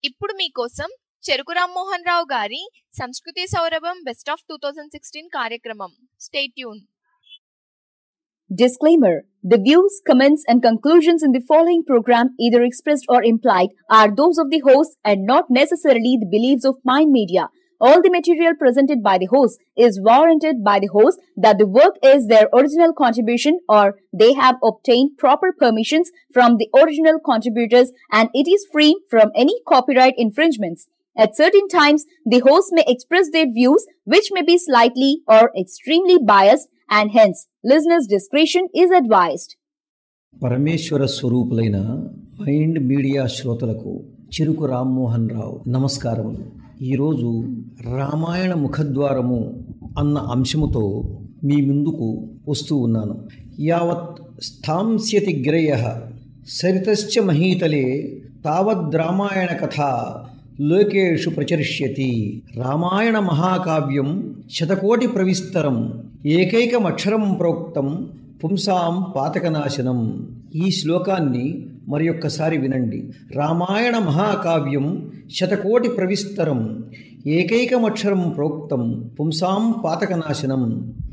ఇప్పుడు మీకోసం చెరుకు రామ్మోహన్ రావు గారి సంస్కృతి సౌరభం best of two thousand sixteen కార్యక్రమం stay tuned Disclaimer The views, comments, and conclusions in the following program, either expressed or implied, are those of the host and not necessarily the beliefs of Mind Media. All the material presented by the host is warranted by the host that the work is their original contribution or they have obtained proper permissions from the original contributors and it is free from any copyright infringements. At certain times, the host may express their views which may be slightly or extremely biased and hence listeners' discretion is advised. పరమేశ్వర స్వరూపులైన Mind Media శ్రోతలకు చెరుకు రామ్మోహన్ రావు నమస్కారములు ఈరోజు రామాయణ ముఖద్వారము అన్న అంశముతో మీ ముందుకు వస్తూ ఉన్నాను యావత్ స్థాంస్యతి గిరయ సరితశ్చ మహీతలే తావద్ రామాయణ కథ లోకేషు ప్రచరిష్యతి రామాయణ మహాకావ్యం శతకోటి ప్రవిస్తరం ఏకైకమక్షరం ప్రోక్తం పుంసాం పాతకనాశనం ఈ శ్లోకాన్ని మరి ఒక్కసారి వినండి రామాయణ మహాకావ్యం శతకోటి ప్రవిస్తరం ఏకైకమక్షరం ప్రోక్తం పుంసాం పాతకనాశనం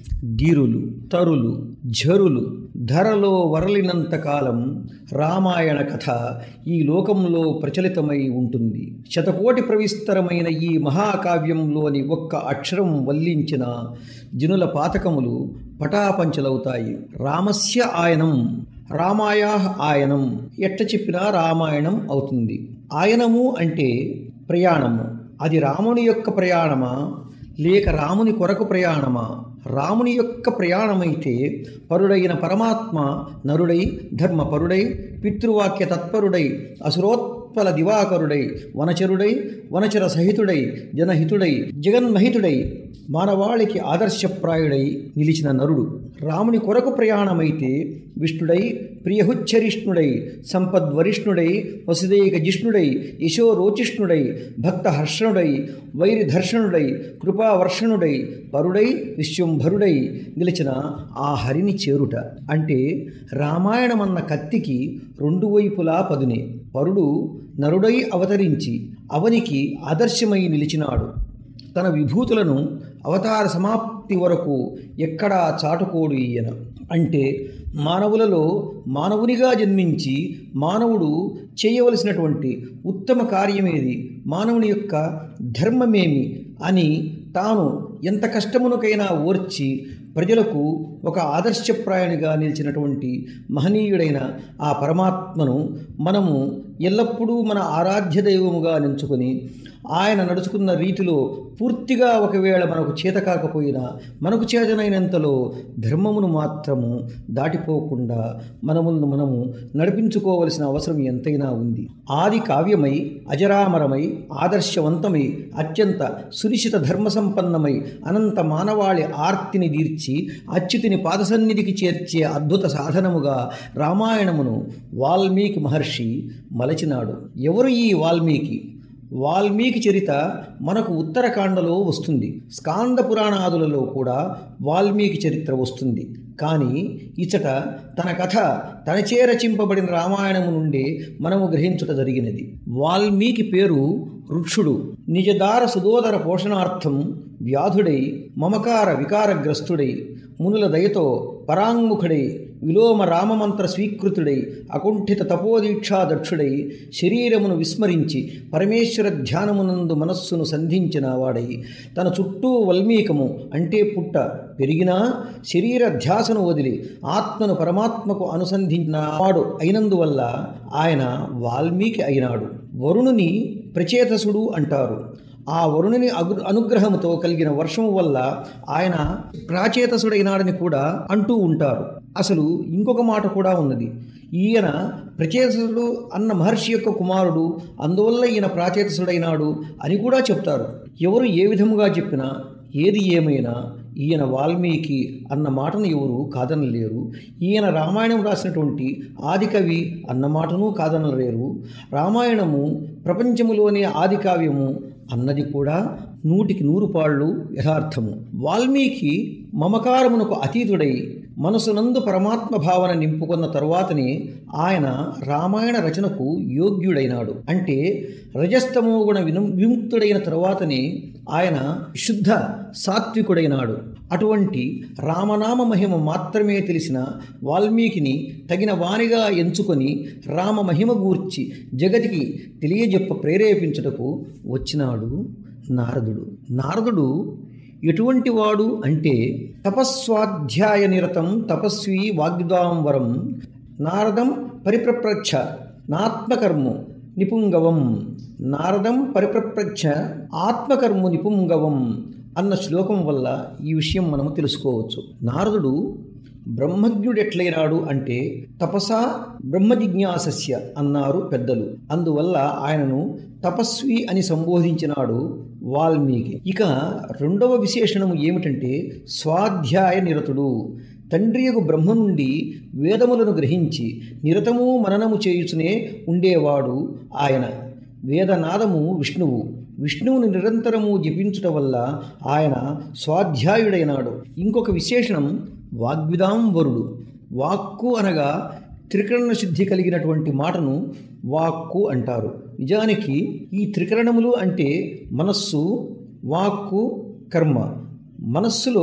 గిరులు తరులు ఝరులు ధరలో వరలినంత కాలం రామాయణ కథ ఈ లోకంలో ప్రచలితమై ఉంటుంది శతకోటి ప్రవిస్తరమైన ఈ మహాకావ్యంలోని ఒక్క అక్షరం వల్లించిన జనుల పాతకములు పటాపంచలవుతాయి రామస్య ఆయనం రామాయా ఆయనం ఎట్ట చెప్పినా రామాయణం అవుతుంది ఆయనము అంటే ప్రయాణము అది రాముని యొక్క ప్రయాణమా లేక రాముని కొరకు ప్రయాణమా రాముని యొక్క ప్రయాణమైతే పరుడైన పరమాత్మ నరుడై ధర్మపరుడై పితృవాక్య తత్పరుడై అసురోత్పల దివాకరుడై వనచరుడై వనచర సహితుడై జనహితుడై జగన్మహితుడై మానవాళికి ఆదర్శప్రాయుడై నిలిచిన నరుడు రాముని కొరకు ప్రయాణమైతే విష్ణుడై ప్రియహుచ్చరిష్ణుడై సంపద్వరిష్ణుడై వసుదేక జిష్ణుడై యశోరోచిష్ణుడై భక్తహర్షణుడై వైరిధర్షణుడై కృపావర్షణుడై పరుడై విశ్వంభరుడై నిలిచిన ఆ హరిని చేరుట అంటే రామాయణమన్న కత్తికి రెండు వైపులా పదునే పరుడు నరుడై అవతరించి అవనికి ఆదర్శమై నిలిచినాడు తన విభూతులను అవతార సమాప్తి వరకు ఎక్కడా చాటుకోడు ఈయన అంటే మానవులలో మానవునిగా జన్మించి మానవుడు చేయవలసినటువంటి ఉత్తమ కార్యమేది మానవుని యొక్క ధర్మమేమి అని తాను ఎంత కష్టమునకైనా ఓర్చి ప్రజలకు ఒక ఆదర్శప్రాయునిగా నిలిచినటువంటి మహనీయుడైన ఆ పరమాత్మను మనము ఎల్లప్పుడూ మన ఆరాధ్య దైవముగా నించుకొని ఆయన నడుచుకున్న రీతిలో పూర్తిగా ఒకవేళ మనకు చేత కాకపోయినా మనకు చేతనైనంతలో ధర్మమును మాత్రము దాటిపోకుండా మనములను మనము నడిపించుకోవలసిన అవసరం ఎంతైనా ఉంది ఆది కావ్యమై అజరామరమై ఆదర్శవంతమై అత్యంత సునిశ్చిత ధర్మ సంపన్నమై అనంత మానవాళి ఆర్తిని తీర్చి అచ్యుతిని పాదసన్నిధికి చేర్చే అద్భుత సాధనముగా రామాయణమును వాల్మీకి మహర్షి మలచినాడు ఎవరు ఈ వాల్మీకి వాల్మీకి చరిత మనకు ఉత్తరకాండలో వస్తుంది స్కాంద పురాణాదులలో కూడా వాల్మీకి చరిత్ర వస్తుంది కానీ ఇచ్చట తన కథ తనచే రచింపబడిన రామాయణము నుండి మనము గ్రహించుట జరిగినది వాల్మీకి పేరు వృక్షుడు నిజదార సుదోదర పోషణార్థం వ్యాధుడై మమకార వికారగ్రస్తుడై మునుల దయతో పరాంగుఖుడై విలోమ రామమంత్ర స్వీకృతుడై అకుంఠిత తపోదీక్షా దక్షుడై శరీరమును విస్మరించి పరమేశ్వర ధ్యానమునందు మనస్సును సంధించిన వాడై తన చుట్టూ వల్మీకము అంటే పుట్ట పెరిగినా శరీర ధ్యాసను వదిలి ఆత్మను పరమాత్మకు అనుసంధించిన వాడు అయినందువల్ల ఆయన వాల్మీకి అయినాడు వరుణుని ప్రచేతసుడు అంటారు ఆ వరుణుని అగు అనుగ్రహంతో కలిగిన వర్షము వల్ల ఆయన ప్రాచేతసుడైనాడని కూడా అంటూ ఉంటారు అసలు ఇంకొక మాట కూడా ఉన్నది ఈయన ప్రచేతసుడు అన్న మహర్షి యొక్క కుమారుడు అందువల్ల ఈయన ప్రాచేతసుడైనాడు అని కూడా చెప్తారు ఎవరు ఏ విధముగా చెప్పినా ఏది ఏమైనా ఈయన వాల్మీకి అన్న మాటను ఎవరు కాదనలేరు ఈయన రామాయణం రాసినటువంటి ఆదికవి అన్న మాటను కాదనలేరు రామాయణము ప్రపంచములోని ఆది కావ్యము అన్నది కూడా నూటికి నూరు పాళ్ళు యథార్థము వాల్మీకి మమకారమునకు అతీతుడై మనసునందు పరమాత్మ భావన నింపుకున్న తరువాతనే ఆయన రామాయణ రచనకు యోగ్యుడైనాడు అంటే రజస్తమో గుణ విను విముక్తుడైన తరువాతనే ఆయన శుద్ధ సాత్వికుడైనాడు అటువంటి రామనామ మహిమ మాత్రమే తెలిసిన వాల్మీకిని తగిన వానిగా ఎంచుకొని రామ మహిమ గూర్చి జగతికి తెలియజెప్ప ప్రేరేపించుటకు వచ్చినాడు నారదుడు నారదుడు ఎటువంటి వాడు అంటే తపస్వాధ్యాయ నిరతం తపస్వి వాగ్దాంవరం నారదం పరిప్రప్రచ్ఛ నాత్మకర్ము నిపుంగవం నారదం పరిప్రప్రచ్ఛ ఆత్మకర్ము నిపుంగవం అన్న శ్లోకం వల్ల ఈ విషయం మనము తెలుసుకోవచ్చు నారదుడు బ్రహ్మజ్ఞుడెట్లయినాడు అంటే తపసా బ్రహ్మజిజ్ఞాసస్య అన్నారు పెద్దలు అందువల్ల ఆయనను తపస్వి అని సంబోధించినాడు వాల్మీకి ఇక రెండవ విశేషణము ఏమిటంటే స్వాధ్యాయ నిరతుడు తండ్రియకు బ్రహ్మ నుండి వేదములను గ్రహించి నిరతము మననము చేయుచునే ఉండేవాడు ఆయన వేదనాదము విష్ణువు విష్ణువుని నిరంతరము జపించుట వల్ల ఆయన స్వాధ్యాయుడైనాడు ఇంకొక విశేషణం వాగ్విదాంవరుడు వాక్కు అనగా త్రికరణ శుద్ధి కలిగినటువంటి మాటను వాక్కు అంటారు నిజానికి ఈ త్రికరణములు అంటే మనస్సు వాక్కు కర్మ మనస్సులో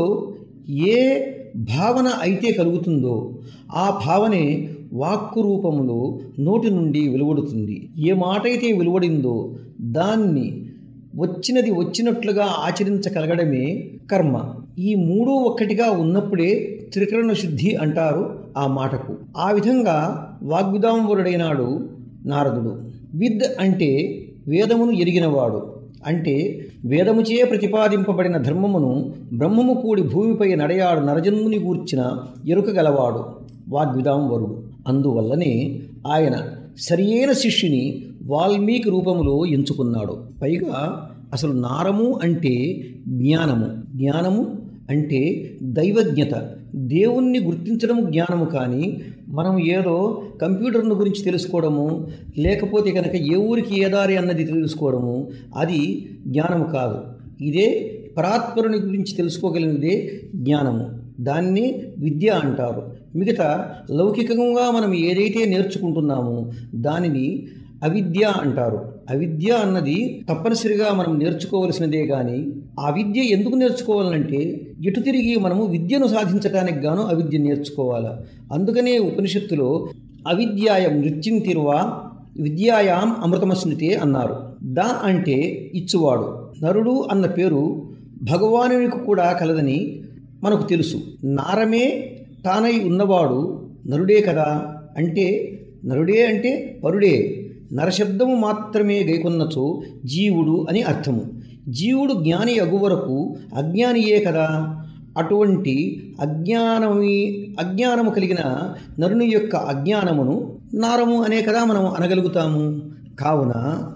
ఏ భావన అయితే కలుగుతుందో ఆ భావనే వాక్కు రూపంలో నోటి నుండి వెలువడుతుంది ఏ మాట అయితే వెలువడిందో దాన్ని వచ్చినది వచ్చినట్లుగా ఆచరించగలగడమే కర్మ ఈ మూడు ఒక్కటిగా ఉన్నప్పుడే త్రికరణ శుద్ధి అంటారు ఆ మాటకు ఆ విధంగా వాగ్విదాంబరుడైనాడు నారదుడు విద్ అంటే వేదమును ఎరిగినవాడు అంటే వేదముచే ప్రతిపాదింపబడిన ధర్మమును బ్రహ్మము కూడి భూమిపై నడయాడు నరజన్ముని గూర్చిన ఎరుక గలవాడు వాగ్విదాంవరుడు అందువల్లనే ఆయన సరియైన శిష్యుని వాల్మీకి రూపములో ఎంచుకున్నాడు పైగా అసలు నారము అంటే జ్ఞానము జ్ఞానము అంటే దైవజ్ఞత దేవుణ్ణి గుర్తించడం జ్ఞానము కానీ మనం ఏదో కంప్యూటర్ను గురించి తెలుసుకోవడము లేకపోతే కనుక ఏ ఊరికి ఏ దారి అన్నది తెలుసుకోవడము అది జ్ఞానము కాదు ఇదే పరాత్పరుని గురించి తెలుసుకోగలిగినదే జ్ఞానము దాన్ని విద్య అంటారు మిగతా లౌకికంగా మనం ఏదైతే నేర్చుకుంటున్నామో దానిని అవిద్య అంటారు అవిద్య అన్నది తప్పనిసరిగా మనం నేర్చుకోవలసినదే కానీ ఆ విద్య ఎందుకు నేర్చుకోవాలంటే ఎటు తిరిగి మనము విద్యను సాధించడానికి గాను అవిద్య నేర్చుకోవాలి అందుకనే ఉపనిషత్తులో అవిద్యాయ మృత్యుం తిరువా విద్యాయాం అమృతమస్మృతే అన్నారు ద అంటే ఇచ్చువాడు నరుడు అన్న పేరు భగవానునికి కూడా కలదని మనకు తెలుసు నారమే తానై ఉన్నవాడు నరుడే కదా అంటే నరుడే అంటే పరుడే నరశబ్దము మాత్రమే గైకొన్నచో జీవుడు అని అర్థము జీవుడు జ్ఞాని అగు వరకు అజ్ఞానియే కదా అటువంటి అజ్ఞానమి అజ్ఞానము కలిగిన నరుని యొక్క అజ్ఞానమును నారము అనే కదా మనం అనగలుగుతాము కావున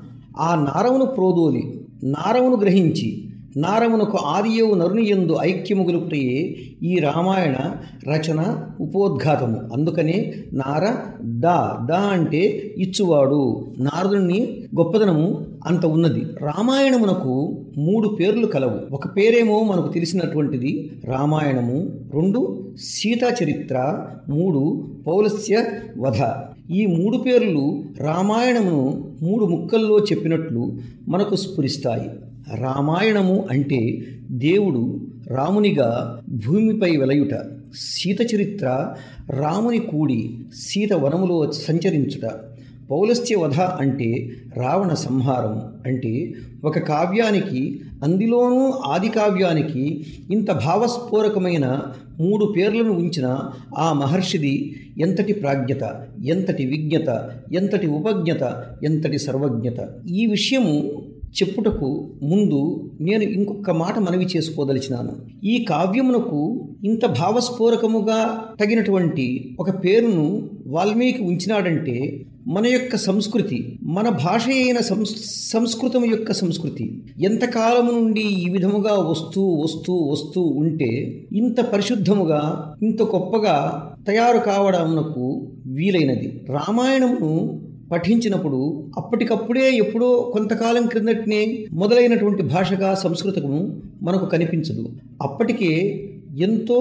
ఆ నారమును ప్రోదోలి నారమును గ్రహించి నారమునకు ఆదియవు నరుని ఎందు ఐక్యము గలుపుటయే ఈ రామాయణ రచన ఉపోద్ఘాతము అందుకనే నార దా దా అంటే ఇచ్చువాడు నారదుని గొప్పదనము అంత ఉన్నది రామాయణమునకు మూడు పేర్లు కలవు ఒక పేరేమో మనకు తెలిసినటువంటిది రామాయణము రెండు సీతా చరిత్ర మూడు పౌలస్య వధ ఈ మూడు పేర్లు రామాయణమును మూడు ముక్కల్లో చెప్పినట్లు మనకు స్ఫురిస్తాయి రామాయణము అంటే దేవుడు రామునిగా భూమిపై వెలయుట సీత చరిత్ర రాముని కూడి సీత వనములో సంచరించుట పౌలస్త్య వధ అంటే రావణ సంహారం అంటే ఒక కావ్యానికి అందులోనూ ఆది కావ్యానికి ఇంత భావస్ఫోరకమైన మూడు పేర్లను ఉంచిన ఆ మహర్షిది ఎంతటి ప్రాజ్ఞత ఎంతటి విజ్ఞత ఎంతటి ఉపజ్ఞత ఎంతటి సర్వజ్ఞత ఈ విషయము చెప్పుటకు ముందు నేను ఇంకొక మాట మనవి చేసుకోదలిచినాను ఈ కావ్యమునకు ఇంత భావస్ఫోరకముగా తగినటువంటి ఒక పేరును వాల్మీకి ఉంచినాడంటే మన యొక్క సంస్కృతి మన భాష అయిన సంస్ సంస్కృతం యొక్క సంస్కృతి ఎంతకాలము నుండి ఈ విధముగా వస్తూ వస్తూ వస్తూ ఉంటే ఇంత పరిశుద్ధముగా ఇంత గొప్పగా తయారు కావడమునకు వీలైనది రామాయణమును పఠించినప్పుడు అప్పటికప్పుడే ఎప్పుడో కొంతకాలం క్రిందటినే మొదలైనటువంటి భాషగా సంస్కృతము మనకు కనిపించదు అప్పటికే ఎంతో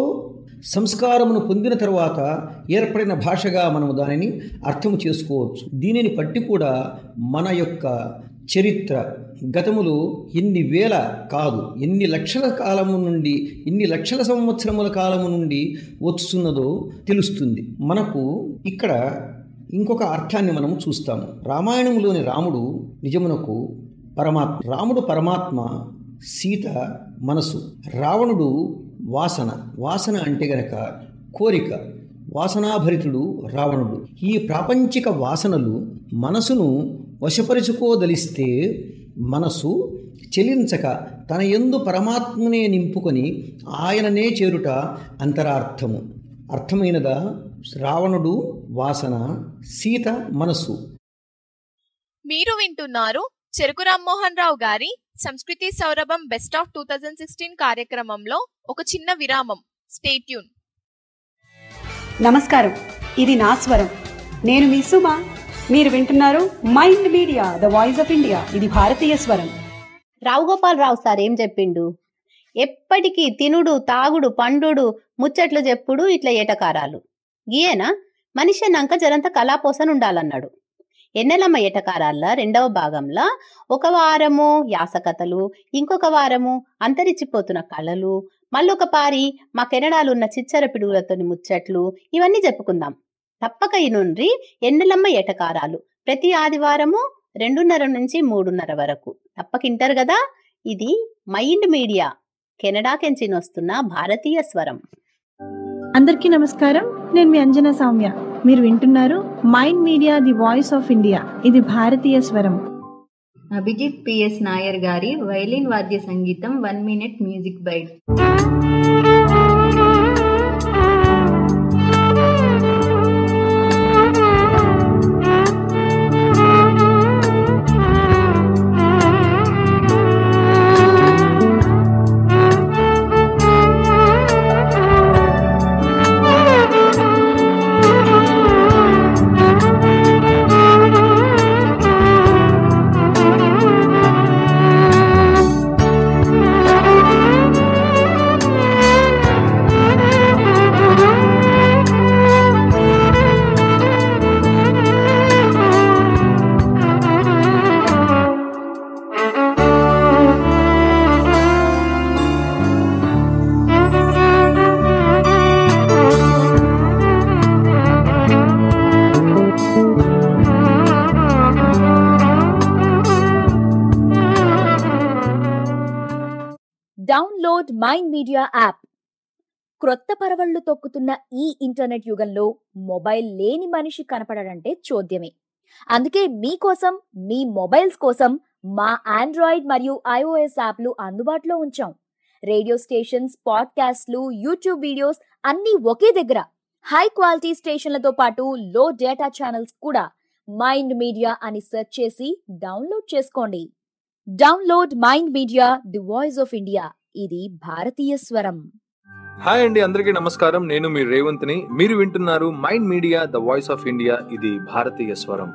సంస్కారమును పొందిన తర్వాత ఏర్పడిన భాషగా మనము దానిని అర్థం చేసుకోవచ్చు దీనిని బట్టి కూడా మన యొక్క చరిత్ర గతములో ఎన్ని వేల కాదు ఎన్ని లక్షల కాలము నుండి ఎన్ని లక్షల సంవత్సరముల కాలము నుండి వస్తున్నదో తెలుస్తుంది మనకు ఇక్కడ ఇంకొక అర్థాన్ని మనం చూస్తాము రామాయణంలోని రాముడు నిజమునకు పరమాత్మ రాముడు పరమాత్మ సీత మనసు రావణుడు వాసన వాసన అంటే గనక కోరిక వాసనాభరితుడు రావణుడు ఈ ప్రాపంచిక వాసనలు మనసును వశపరుచుకోదలిస్తే మనసు చెలించక తన యందు పరమాత్మనే నింపుకొని ఆయననే చేరుట అంతరార్థము అర్థమైనదా రావణుడు వాసన సీత మనసు మీరు వింటున్నారు చెరుకు రామ్మోహన్ రావు గారి సంస్కృతి సౌరభం best of two thousand sixteen కార్యక్రమంలో ఒక చిన్న విరామం స్టేట్యూన్ నమస్కారం ఇది నా స్వరం నేను మీ సుమ మీరు వింటున్నారు mind Media the voice of India ఇది భారతీయ స్వరం రావు గోపాల్ రావు సార్ ఏం చెప్పిండు ఎప్పటికీ తినుడు తాగుడు పండుడు ముచ్చట్లు చెప్పుడు ఇట్లా ఏటకారాలు గీయేనా మనిషి అన్నాక జరంత కళాపోసన ఉండాలన్నాడు ఎన్నెలమ్మ ఏటకారాల రెండవ భాగంలో ఒక వారము యాసకథలు ఇంకొక వారము అంతరించిపోతున్న కళలు మళ్ళొక పారి మా కెనడాలు ఉన్న చిచ్చర పిడుగులతోని ముచ్చట్లు ఇవన్నీ చెప్పుకుందాం తప్పక ఇనుండ్రి ఎన్నెలమ్మ ఏటకారాలు ప్రతి ఆదివారము రెండున్నర నుంచి మూడున్నర వరకు తప్పకింటారు కదా ఇది మైండ్ మీడియా కెనడా కెంచిన వస్తున్న భారతీయ స్వరం అందరికీ నమస్కారం నేను మీ అంజనా సౌమ్య మీరు వింటున్నారు mind media the voice of India ఇది భారతీయ స్వరం అభిజిత్ పిఎస్ నాయర్ గారి వైలిన్ వాద్య సంగీతం one minute music bite download Mind Media app క్రొత్త పరవళ్లు తొక్కుతున్న ఈ ఇంటర్నెట్ యుగంలో మొబైల్ లేని మనిషి కనపడడంటే చోద్యమే అందుకే మీకోసం మీ మొబైల్స్ కోసం మా ఆండ్రాయిడ్ మరియు ఐఓఎస్ యాప్లు అందుబాటులో ఉంచాం రేడియో స్టేషన్స్ పాడ్కాస్ట్లు యూట్యూబ్ వీడియోస్ అన్నీ ఒకే దగ్గర హై క్వాలిటీ స్టేషన్లతో పాటు లో డేటా ఛానల్స్ కూడా మైండ్ మీడియా అని సెర్చ్ చేసి డౌన్లోడ్ చేసుకోండి download Mind media the voice of India ఇది భారతీయ స్వరం హాయ్ అండి అందరికీ నమస్కారం నేను మీ రేవంత్ని మీరు వింటున్నారు mind Media the voice of India ఇది భారతీయ స్వరం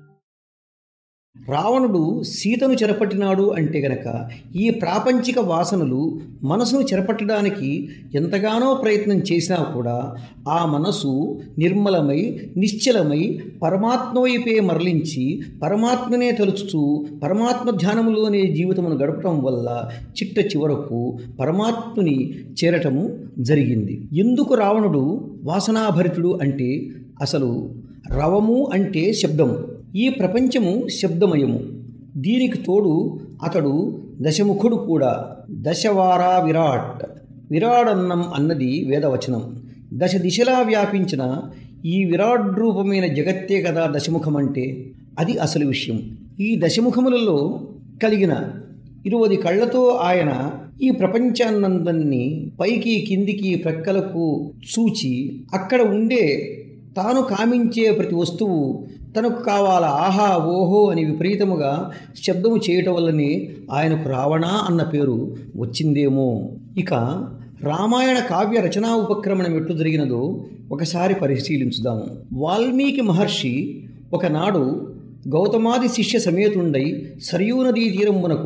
రావణుడు సీతను చెరపట్టినాడు అంటే గనక ఈ ప్రాపంచిక వాసనలు మనసును చెరపట్టడానికి ఎంతగానో ప్రయత్నం చేసినా కూడా ఆ మనసు నిర్మలమై నిశ్చలమై పరమాత్మ వైపే మరలించి పరమాత్మనే తలుచుతూ పరమాత్మ ధ్యానములోనే జీవితమును గడపటం వల్ల చిట్ట చివరకు పరమాత్ముని చేరటము జరిగింది ఎందుకు రావణుడు వాసనాభరితుడు అంటే అసలు రవము అంటే శబ్దము ఈ ప్రపంచము శబ్దమయము దీనికి తోడు అతడు దశముఖుడు కూడా దశవారా విరాట్ విరాడన్నం అన్నది వేదవచనం దశ దిశలా వ్యాపించిన ఈ విరాట్ రూపమైన జగత్తే కదా దశముఖం అంటే అది అసలు విషయం ఈ దశముఖములలో కలిగిన ఇరువది కళ్ళతో ఆయన ఈ ప్రపంచాన్నందన్ని పైకి కిందికి ప్రక్కలకు చూచి అక్కడ ఉండే తాను కామించే ప్రతి వస్తువు తనకు కావాల ఆహా ఓహో అని విపరీతముగా శబ్దము చేయటం వల్లనే ఆయనకు రావణ అన్న పేరు వచ్చిందేమో ఇక రామాయణ కావ్య రచనా ఉపక్రమణం ఎట్లు జరిగినదో ఒకసారి పరిశీలించుదాము వాల్మీకి మహర్షి ఒకనాడు గౌతమాది శిష్య సమేతుండై సరయూ నదీ తీరమునకు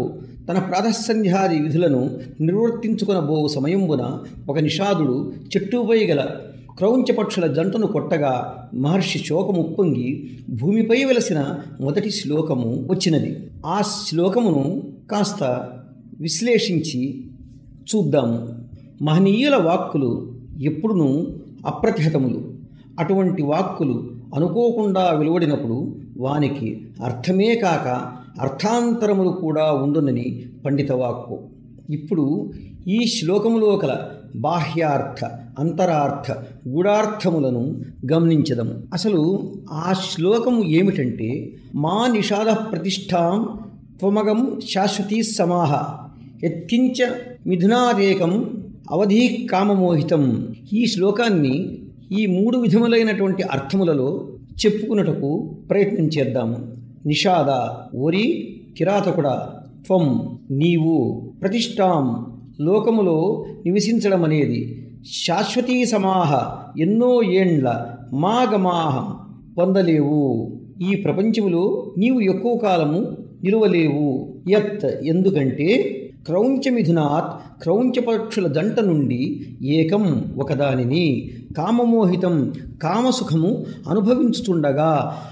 తన ప్రాతసంధ్యాది విధులను నిర్వర్తించుకొనబో సమయంబున ఒక నిషాదుడు చెట్టుపై గల క్రౌంచ పక్షుల జంటను కొట్టగా మహర్షి శోకము ఉప్పొంగి భూమిపై వెలసిన మొదటి శ్లోకము వచ్చినది ఆ శ్లోకమును కాస్త విశ్లేషించి చూద్దాము మహనీయుల వాక్కులు ఎప్పుడునూ అప్రతిహతములు అటువంటి వాక్కులు అనుకోకుండా వెలువడినప్పుడు వానికి అర్థమే కాక అర్థాంతరములు కూడా ఉండునని పండిత వాక్కు ఇప్పుడు ఈ శ్లోకములో కల బాహ్యార్థ అంతరార్థ గూఢార్థములను గమనించదము అసలు ఆ శ్లోకము ఏమిటంటే మా నిషాద ప్రతిష్టాం త్వమగం శాశ్వతీ సమాహ యత్కించ మిథునారేకం అవధి కామమోహితం ఈ శ్లోకాన్ని ఈ మూడు విధములైనటువంటి అర్థములలో చెప్పుకున్నటకు ప్రయత్నం చేద్దాము నిషాద ఓరి కిరాతకుడ త్వం నీవు ప్రతిష్టాం లోకములో నివసించడం అనేది శాశ్వతీ సమాహ ఎన్నో ఏండ్ల మాగమాహ పొందలేవు ఈ ప్రపంచములో నీవు ఎక్కువ కాలము నిలువలేవు యత్ ఎందుకంటే క్రౌంచమిథునాత్ క్రౌంచపక్షుల జంట నుండి ఏకం ఒకదానిని కామమోహితం కామసుఖము అనుభవించుతుండగా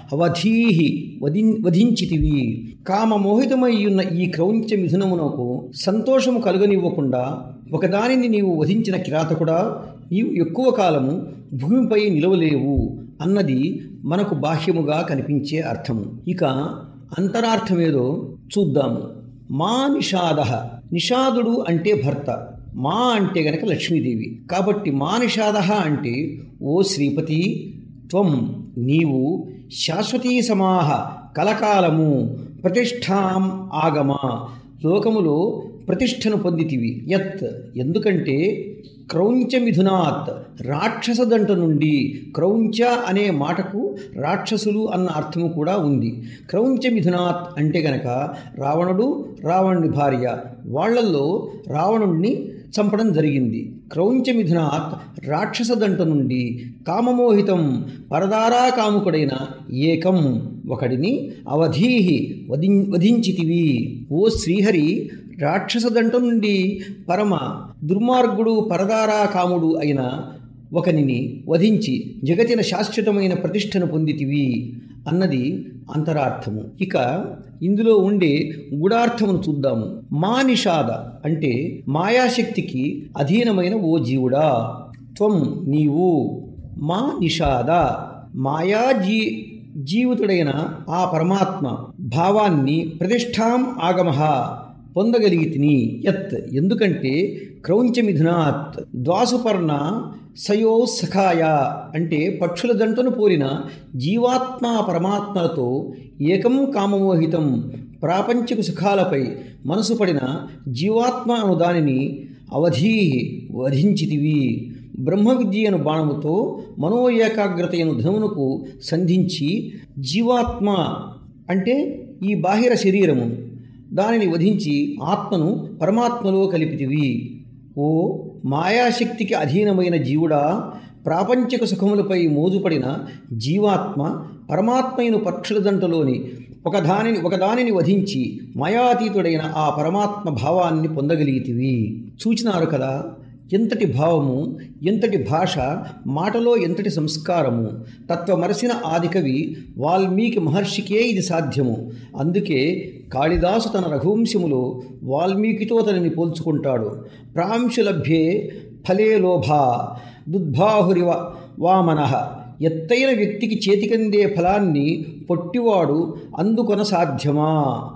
అవధీహి వధి వధించితివి కామమోహితమయ్యున్న ఈ క్రౌంచ మిథునమునకు సంతోషము కలుగనివ్వకుండా ఒకదానిని నీవు వధించిన కిరాతకుడా నీవు ఎక్కువ కాలము భూమిపై నిలవలేవు అన్నది మనకు బాహ్యముగా కనిపించే అర్థము ఇక అంతరార్థమేదో చూద్దాము మా నిషాద నిషాదుడు అంటే భర్త మా అంటే గనక లక్ష్మీదేవి కాబట్టి మా నిషాద అంటే ఓ శ్రీపతి త్వం నీవు శాశ్వతీ సమాహ కలకాలము ప్రతిష్టాం ఆగమ లోకములో ప్రతిష్టను పొందితివి యత్ ఎందుకంటే క్రౌంచ మిథునాత్ రాక్షస దంట నుండి క్రౌంచ అనే మాటకు రాక్షసులు అన్న అర్థము కూడా ఉంది క్రౌంచ మిథునాత్ అంటే గనక రావణుడు రావణుని భార్య వాళ్ళల్లో రావణుణ్ణి చంపడం జరిగింది క్రౌంచ మిథునాత్ రాక్షస దంట నుండి కామమోహితం పరదారా కాముకుడైన ఏకం ఒకడిని అవధీహి వధి వధించితివి ఓ శ్రీహరి రాక్షస దంట నుండి పరమ దుర్మార్గుడు పరదారా కాముడు అయిన ఒకనిని వధించి జగతిన శాశ్వతమైన ప్రతిష్టను పొందితివి అన్నది అంతరార్థము ఇక ఇందులో ఉండే గుడార్థమును చూద్దాము మా నిషాద అంటే మాయాశక్తికి అధీనమైన ఓ జీవుడా త్వం నీవు మా నిషాద మాయా జీ జీవితుడైన ఆ పరమాత్మ భావాన్ని ప్రతిష్టాం ఆగమహ పొందగలిగితిని యత్ ఎందుకంటే క్రౌంచమిథునాత్ ద్వాసుపర్ణ సయో సఖాయ అంటే పక్షుల దంటను పోలిన జీవాత్మ పరమాత్మలతో ఏకం కామమోహితం ప్రాపంచిక సుఖాలపై మనసు పడిన జీవాత్మ అను దానిని అవధీ వధించితివి బ్రహ్మ విద్యను బాణముతో మనో ఏకాగ్రతయను ధనుమునకు సంధించి జీవాత్మ అంటే ఈ బాహిర శరీరము దానిని వధించి ఆత్మను పరమాత్మలో కలిపితివి ఓ మాయాశక్తికి అధీనమైన జీవుడా ప్రాపంచిక సుఖములపై మోజుపడిన జీవాత్మ పరమాత్మైన పక్షుల దంటలోని ఒకదానిని ఒకదానిని వధించి మాయాతీతుడైన ఆ పరమాత్మ భావాన్ని పొందగలిగితివి చూచినారు కదా ఎంతటి భావము ఎంతటి భాష మాటలో ఎంతటి సంస్కారము తత్వమరసిన ఆదికవి వాల్మీకి మహర్షికే ఇది సాధ్యము అందుకే కాళిదాసు తన రఘువంశములో వాల్మీకితో తనని పోల్చుకుంటాడు ప్రాంశులభ్యే ఫలే లోభ దుద్బాహురివ వామన ఎత్తైన వ్యక్తికి చేతికందే ఫలాన్ని పొట్టివాడు అందుకొన సాధ్యమా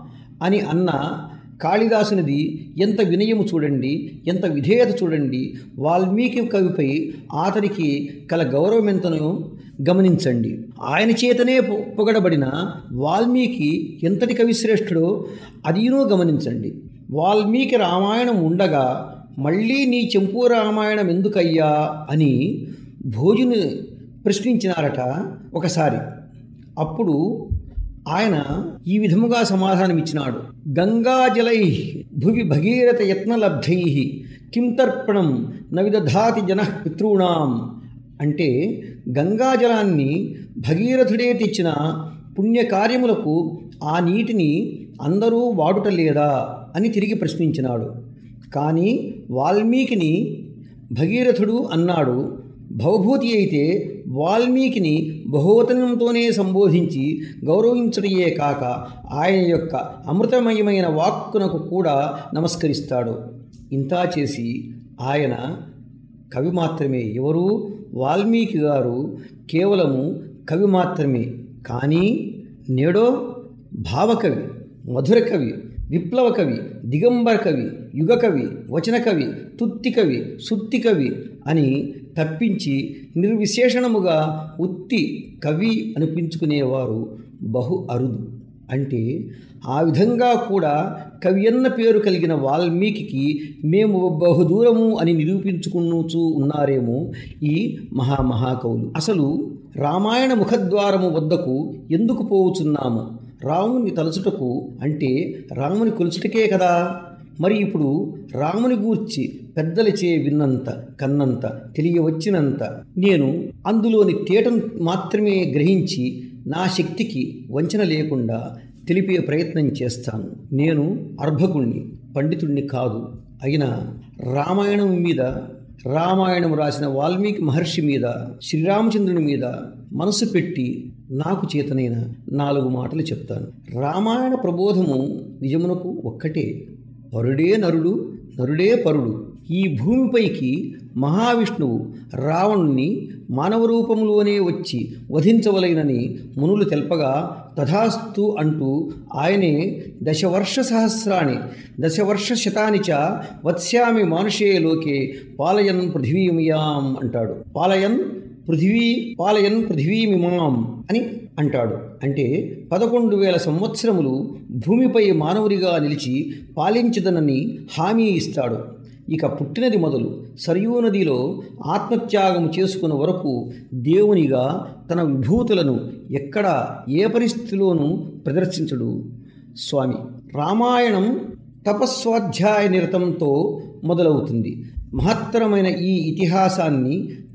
అని అన్న కాళిదాసునిది ఎంత వినయము చూడండి ఎంత విధేయత చూడండి వాల్మీకి కవిపై అతనికి కల గౌరవం ఎంతనో గమనించండి ఆయన చేతనే పొ- పొగడబడిన వాల్మీకి ఎంతటి కవిశ్రేష్ఠుడో అదీనూ గమనించండి వాల్మీకి రామాయణం ఉండగా మళ్ళీ నీ చెంపు రామాయణం ఎందుకయ్యా అని భోజుని ప్రశ్నించినారట ఒకసారి అప్పుడు ఆయన ఈ విధముగా సమాధానమిచ్చినాడు గంగాజలై భువి భగీరథ యత్నలబ్ధై కిం తర్పణం నవిదధాతి జన పితॄణాం అంటే గంగాజలాన్ని భగీరథుడే తెచ్చిన పుణ్యకార్యములకు ఆ నీటిని అందరూ వాడుట లేదా అని తిరిగి ప్రశ్నించినాడు కానీ వాల్మీకిని భగీరథుడు అన్నాడు భవభూతి అయితే వాల్మీకిని బహువతనంతోనే సంబోధించి గౌరవించడయే కాక ఆయన యొక్క అమృతమయమైన వాక్కునకు కూడా నమస్కరిస్తాడు ఇంతా చేసి ఆయన కవి మాత్రమే ఎవరు వాల్మీకి గారు కేవలము కవి మాత్రమే కానీ నేడో భావకవి మధుర కవి విప్లవ కవి దిగంబర కవి యుగ కవి వచన కవి తుత్తి కవి సుత్తి కవి అని తప్పించి నిర్విశేషణముగా ఉత్తి కవి అనిపించుకునేవారు బహు అరుదు అంటే ఆ విధంగా కూడా కవియన్న పేరు కలిగిన వాల్మీకి మేము బహుదూరము అని నిరూపించుకున్నచూ ఉన్నారేమో ఈ మహామహాకవులు అసలు రామాయణ ముఖద్వారము వద్దకు ఎందుకు పోవుచున్నాము రాముని తలచుటకు అంటే రాముని కొలుచుటకే కదా మరి ఇప్పుడు రాముని గూర్చి పెద్దలచే విన్నంత కన్నంత తెలియవచ్చినంత నేను అందులోని తేటను మాత్రమే గ్రహించి నా శక్తికి వంచన లేకుండా తెలిపే ప్రయత్నం చేస్తాను నేను అర్భకుణ్ణి పండితుణ్ణి కాదు అయినా రామాయణం మీద రామాయణం రాసిన వాల్మీకి మహర్షి మీద శ్రీరామచంద్రుని మీద మనసు పెట్టి నాకు చేతనైన నాలుగు మాటలు చెప్తాను రామాయణ ప్రబోధము నిజమునకు ఒక్కటే పరుడే నరుడు నరుడే పరుడు ఈ భూమిపైకి మహావిష్ణువు రావణుని మానవ రూపంలోనే వచ్చి వధించవలైనని మునులు తెల్పగా తథాస్తు అంటూ ఆయనే దశవర్ష సహస్రాణి దశవర్ష శతాని చ వత్స్యామి మానుషే లోకే పాలయన్ పృథివీమియాం అంటాడు పాలయన్ పృథివీ పాలయన్ పృథివీమిమాం అని అంటాడు అంటే పదకొండు వేల సంవత్సరములు భూమిపై మానవుడిగా నిలిచి పాలించదనని హామీ ఇస్తాడు ఇక పుట్టినది మొదలు సరియూ నదిలో ఆత్మత్యాగం చేసుకున్న వరకు దేవునిగా తన విభూతులను ఎక్కడ ఏ పరిస్థితిలోనూ ప్రదర్శించడు స్వామి రామాయణం తపస్వాధ్యాయ నిరతంతో మొదలవుతుంది మహత్తరమైన ఈ ఇతిహాసాన్ని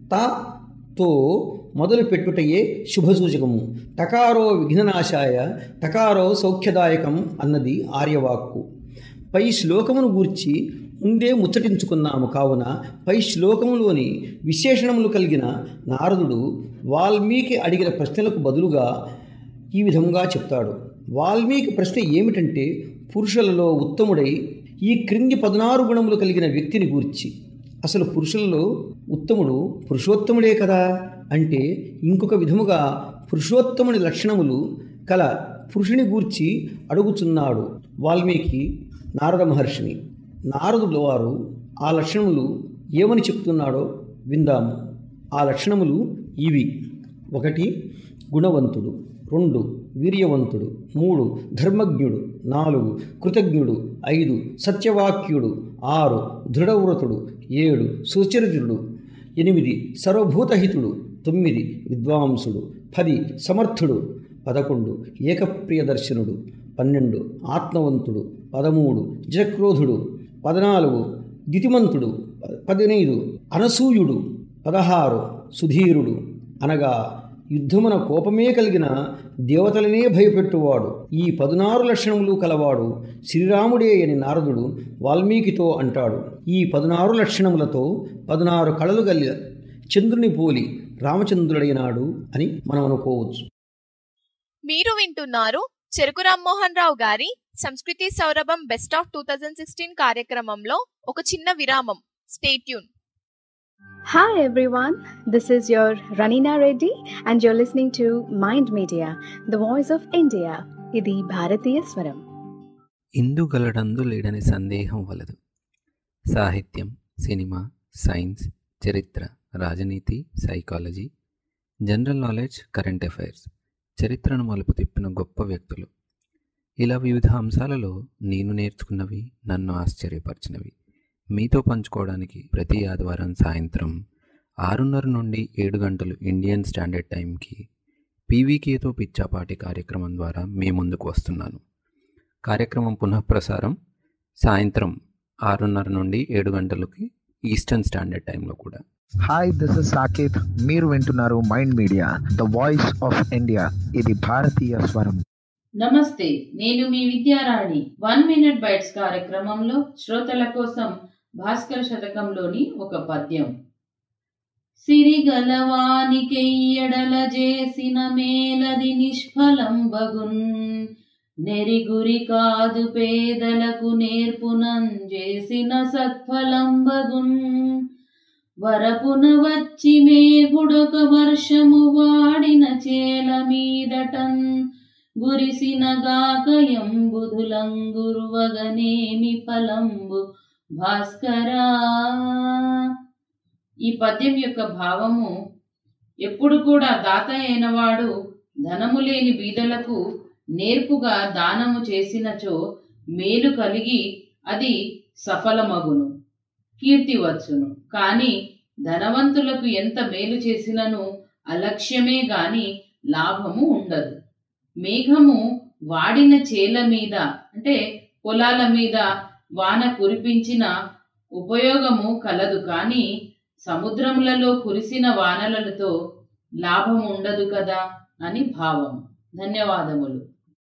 తో మొదలు పెట్టుటయే శుభసూచకము టకారో విఘ్ననాశాయ టకారో సౌఖ్యదాయకం అన్నది ఆర్యవాక్కు పై శ్లోకమును గూర్చి ముందే ముచ్చటించుకున్నాము కావున పై శ్లోకములోని విశేషణములు కలిగిన నారదుడు వాల్మీకి అడిగిన ప్రశ్నలకు బదులుగా ఈ విధంగా చెప్తాడు వాల్మీకి ప్రశ్న ఏమిటంటే పురుషులలో ఉత్తముడై ఈ క్రింది పదనారు గుణములు కలిగిన వ్యక్తిని గూర్చి అసలు పురుషులలో ఉత్తముడు పురుషోత్తముడే కదా అంటే ఇంకొక విధముగా పురుషోత్తముని లక్షణములు కల పురుషుని గూర్చి అడుగుచున్నాడు వాల్మీకి నారద మహర్షిని నారదుల వారు ఆ లక్షణములు ఏమని చెప్తున్నాడో విందాము ఆ లక్షణములు ఇవి ఒకటి గుణవంతుడు రెండు వీర్యవంతుడు మూడు ధర్మజ్ఞుడు నాలుగు కృతజ్ఞుడు ఐదు సత్యవాక్యుడు ఆరు దృఢవ్రతుడు ఏడు సుచరితుడు ఎనిమిది సర్వభూతహితుడు తొమ్మిది విద్వాంసుడు పది సమర్థుడు పదకొండు ఏకప్రియదర్శనుడు పన్నెండు ఆత్మవంతుడు పదమూడు జక్రోధుడు పద్నాలుగు ద్యుతిమంతుడు పదినైదు అనసూయుడు పదహారు సుధీరుడు అనగా యుద్ధమున కోపమే కలిగిన దేవతలనే భయపెట్టువాడు ఈ పదునారు లక్షణములు కలవాడు శ్రీరాముడే అని నారదుడు వాల్మీకితో అంటాడు ఈ పదునారు లక్షణములతో పదునారు కళలు గలి చంద్రుని పోలి రామచంద్రుడైనాడు అని మనం అనుకోవచ్చు మీరు వింటున్నారు చెరుకు రామ్మోహన్ రావు గారి సంస్కృతి సౌరభం best of two thousand sixteen కార్యక్రమంలో ఒక చిన్న విరామం stay tuned Hi everyone, this is your Ranina Reddy and you're listening to Mind Media, the voice of India. ఇది భారతీయ స్వరం ఇందుగలడందు లేడని సందేహం వలదు సాహిత్యం సినిమా సైన్స్ చరిత్ర రాజనీతి psychology general knowledge current affairs చరిత్రను మలుపు తిప్పిన గొప్ప వ్యక్తులు ఇలా వివిధ అంశాలలో నేను నేర్చుకున్నవి నన్ను ఆశ్చర్యపరిచినవి మీతో పంచుకోవడానికి ప్రతి ఆదివారం సాయంత్రం ఆరున్నర నుండి ఏడు గంటలు ఇండియన్ స్టాండర్డ్ టైంకి పీవీకేతో పిచ్చాపాటి కార్యక్రమం ద్వారా మీ ముందుకు వస్తున్నాను కార్యక్రమం పునఃప్రసారం సాయంత్రం ఆరున్నర నుండి ఏడు గంటలకి ఈస్టర్న్ స్టాండర్డ్ టైంలో కూడా హాయ్ దిస్ ఇస్ సాకేత్ మీరు వింటున్నారు mind Media the voice of India ఇది భారతీయ స్వరం నమస్తే నేను మీ విద్యారాణి వన్ మినిట్ బైట్స్ కార్యక్రమంలో శ్రోతల కోసం భాస్కర శతకంలోని ఒక పద్యం సిరిగలవానికెయ్యడల చేసిన మేలది నిష్ఫలం బగున్ నెరిగురి కాదు పేదలకు నేర్పునం చేసిన సత్ఫలం బగున్ వరపున వచ్చి మేఘుడొక వర్షము వాడిన చేల మీదటన్ గురిసిన గాకయంబుధులంగురువగనేమి ఫలంబు భాస్కరా ఈ పద్యం యొక్క భావము ఎప్పుడు కూడా దాత అయినవాడు ధనము లేని బీదలకు నేర్పుగా దానము చేసినచో మేలు కలిగి అది సఫలమగును కీర్తి వచ్చును కాని ధనవంతులకు ఎంత మేలు చేసినను అలక్ష్యమే గాని లాభము ఉండదు మేఘము వాడిన చేల మీద అంటే పొలాల మీద వాన కురిపించిన ఉపయోగము కలదు కానీ సముద్రములలో కురిసిన వానలతో లాభం ఉండదు కదా అని భావం ధన్యవాదములు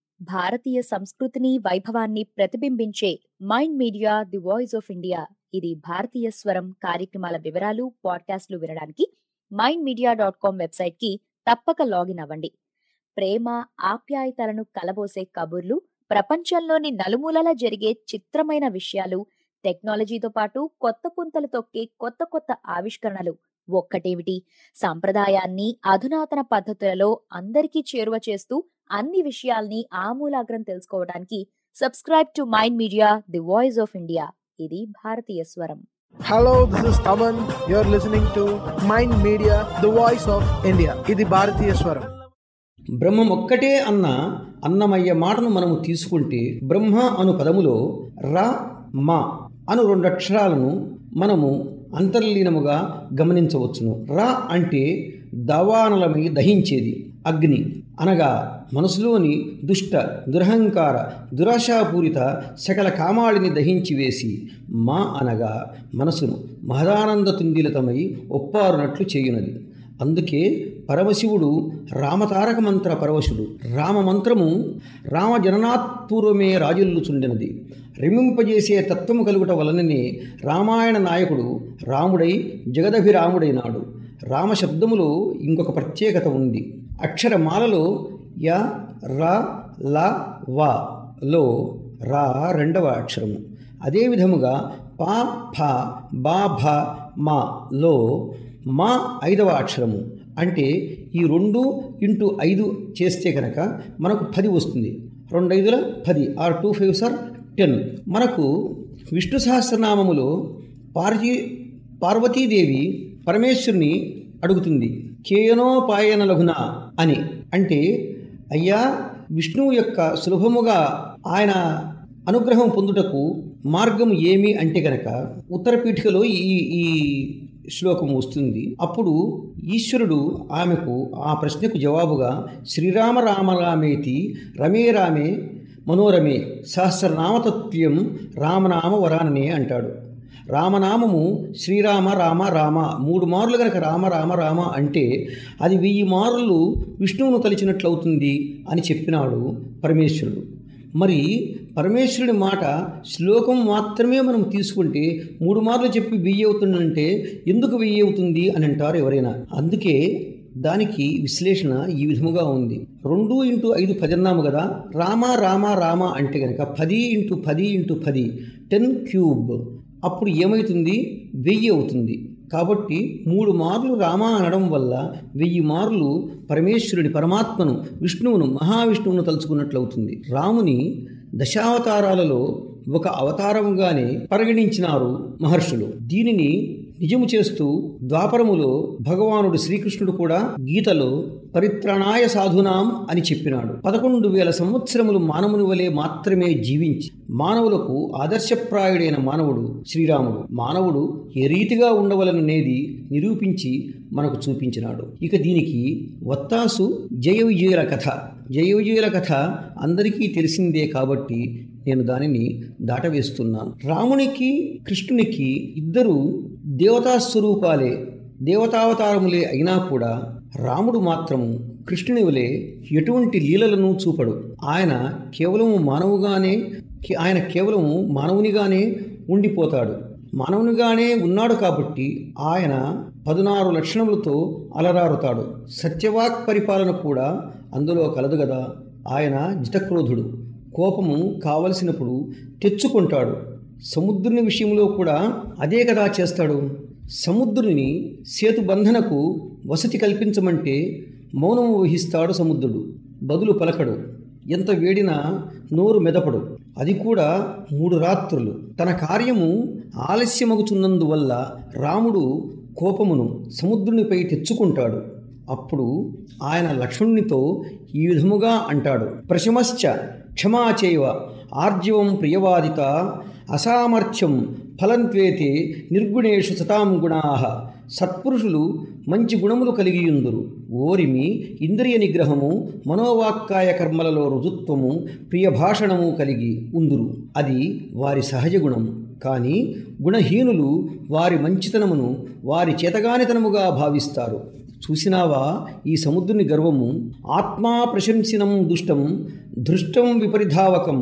భారతీయ సంస్కృతిని వైభవాన్ని ప్రతిబింబించే Mind media the voice of India ఇది భారతీయ స్వరం కార్యక్రమాల వివరాలు పాడ్కాస్ట్లు వినడానికి Mind Media dot com website కి తప్పక లాగిన్ అవ్వండి ప్రేమ ఆప్యాయతలను కలబోసే కబుర్లు ప్రపంచంలోని నలుమూలలా జరిగే చిత్రమైన విషయాలు టెక్నాలజీతో పాటు కొత్త పుంతలు తొక్కే కొత్త కొత్త ఆవిష్కరణలు ఒక్కటేమిటి సాంప్రదాయాన్ని అధునాతన పద్ధతులలో అందరికీ చేరువ చేస్తూ అన్ని విషయాల్ని ఆమూలాగ్రం తెలుసుకోవడానికి subscribe to mind media the voice of India ఇది భారతీయ స్వరం Hello, this is Taman. You're listening to Mind Media, the voice of India. ఇది భారతీయ స్వరం బ్రహ్మం ఒక్కటే అన్న అన్నమయ్య మాటను మనము తీసుకుంటే బ్రహ్మ అను పదములో ర మా అను రెండు అక్షరాలను మనము అంతర్లీనముగా గమనించవచ్చును ర అంటే దవానలమై దహించేది అగ్ని అనగా మనసులోని దుష్ట దురహంకార దురాశాపూరిత సకల కామాళిని దహించి వేసి మా అనగా మనసును మహదానంద తుందిలతమై ఒప్పారునట్లు చేయునది అందుకే పరమశివుడు రామతారక మంత్ర పరవశుడు రామమంత్రము రామ జననాత్పూర్వమే రాజుల్లుచుండినది రమింపజేసే తత్వము కలుగుట వలననే రామాయణ నాయకుడు రాముడై జగదభిరాముడైనాడు రామశబ్దములో ఇంకొక ప్రత్యేకత ఉంది అక్షరమాలలో య ర ల వ లో రా రెండవ అక్షరము అదే విధముగా పా ఫ బా భ మా లో మా ఐదవ అక్షరము అంటే ఈ రెండు ఇంటూ ఐదు చేస్తే కనుక మనకు పది వస్తుంది రెండు ఐదుల పది or two five sir ten మనకు విష్ణు సహస్రనామములో పార్వతీ పార్వతీదేవి పరమేశ్వరుని అడుగుతుంది కేయనోపాయన లఘున అని అంటే అయ్యా విష్ణువు యొక్క సులభముగా ఆయన అనుగ్రహం పొందుటకు మార్గం ఏమి అంటే గనక ఉత్తరపీఠికలో ఈ ఈ శ్లోకం వస్తుంది అప్పుడు ఈశ్వరుడు ఆమెకు ఆ ప్రశ్నకు జవాబుగా శ్రీరామ రామ రామేతి రమే రామే మనోరమే సహస్రనామతత్వ్యం రామనామ వరాననే అంటాడు రామనామము శ్రీరామ రామ రామ మూడు మార్లు గనక రామ రామ రామ అంటే అది వెయ్యి మార్లు విష్ణువును తలిచినట్లవుతుంది అని చెప్పినాడు పరమేశ్వరుడు మరి పరమేశ్వరుడి మాట శ్లోకం మాత్రమే మనం తీసుకుంటే మూడు మార్లు చెప్పి వెయ్యి అవుతుందంటే ఎందుకు వెయ్యి అవుతుంది అని అంటారు ఎవరైనా అందుకే దానికి విశ్లేషణ ఈ విధముగా ఉంది రెండు ఇంటూ ఐదు పదిన్నాము కదా రామ రామ రామ అంటే కనుక పది ఇంటూ పది ఇంటూ పది టెన్ క్యూబ్ అప్పుడు ఏమవుతుంది వెయ్యి అవుతుంది కాబట్టి మూడు మార్లు రామ అనడం వల్ల వెయ్యి మార్లు పరమేశ్వరుడి పరమాత్మను విష్ణువును మహావిష్ణువును తలుచుకున్నట్లవుతుంది రాముని దశావతారాలలో ఒక అవతారముగానే పరిగణించినారు మహర్షులు దీనిని నిజము చేస్తూ ద్వాపరములో భగవానుడు శ్రీకృష్ణుడు కూడా గీతలో పరిత్రాణాయ సాధునాం అని చెప్పినాడు పదకొండు వేల సంవత్సరములు మానవుని వలె మాత్రమే జీవించి మానవులకు ఆదర్శప్రాయుడైన మానవుడు శ్రీరాముడు మానవుడు ఏ రీతిగా ఉండవలననేది నిరూపించి మనకు చూపించినాడు ఇక దీనికి వత్తాసు జయ విజయుల కథ జయ విజయుల కథ అందరికీ తెలిసిందే కాబట్టి నేను దానిని దాటవేస్తున్నాను రామునికి కృష్ణునికి ఇద్దరు దేవతా స్వరూపాలే దేవతావతారములే అయినా కూడా రాముడు మాత్రము కృష్ణుని వలె ఎటువంటి లీలలను చూపడు ఆయన కేవలం మానవుగానే ఆయన కేవలం మానవునిగానే ఉండిపోతాడు మానవునిగానే ఉన్నాడు కాబట్టి ఆయన పదునారు లక్షణములతో అలరారుతాడు సత్యవాక్ పరిపాలన కూడా అందులో కలదు గదా ఆయన జితక్రోధుడు కోపము కావలసినప్పుడు తెచ్చుకుంటాడు సముద్రుని విషయంలో కూడా అదే కదా చేస్తాడు సముద్రుని సేతుబంధనకు వసతి కల్పించమంటే మౌనము వహిస్తాడు సముద్రుడు బదులు పలకడు ఎంత వేడినా నోరు మెదపడు అది కూడా మూడు రాత్రులు తన కార్యము ఆలస్యమగుతున్నందువల్ల రాముడు కోపమును సముద్రునిపై తెచ్చుకుంటాడు అప్పుడు ఆయన లక్ష్మణునితో ఈ విధముగా అంటాడు ప్రశమశ్చ క్షమాచేవ ఆర్జవం ప్రియవాదిత అసామర్థ్యం ఫలంత్వేతే నిర్గుణేషు సతాం గుణా సత్పురుషులు మంచి గుణములు కలిగియుందురు ఓరిమి ఇంద్రియ నిగ్రహము మనోవాక్కాయ కర్మలలో రుజుత్వము ప్రియభాషణము కలిగి ఉందురు అది వారి సహజ గుణం కానీ గుణహీనులు వారి మంచితనమును వారి చేతగానితనముగా భావిస్తారు చూసినావా ఈ సముద్రుని గర్వము ఆత్మా ప్రశంసినం దుష్టం దృష్టం విపరిధావకం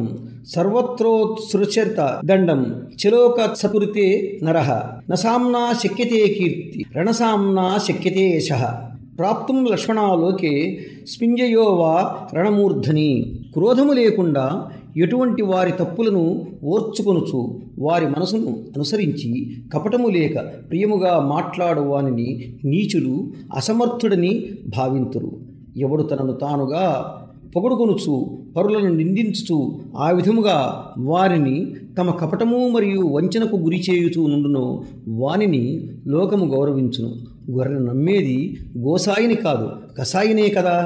సర్వత్రోత్సృచరిత దండం చలోక సతురితే నరః నసాంనా శక్యతే కీర్తి రణసాంనా శక్యతే యశ ప్రాప్తుం లక్ష్మణాలోకే స్పింజయో వా రణమూర్ధని క్రోధము లేకుండా ఎటువంటి వారి తప్పులను ఓర్చుకొనుచు వారి మనసును అనుసరించి కపటము లేక ప్రియముగా మాట్లాడు వానిని నీచులు అసమర్థుడని భావింతురు ఎవడు తనను తానుగా పొగడుకొనుచు పరులను నిందించుచు ఆ విధముగా వారిని తమ కపటము మరియు వంచనకు గురి చేయుచూ నుండునో వానిని లోకము గౌరవించును గొర్రె నమ్మేది గోసాయిని కాదు కసాయినే కదా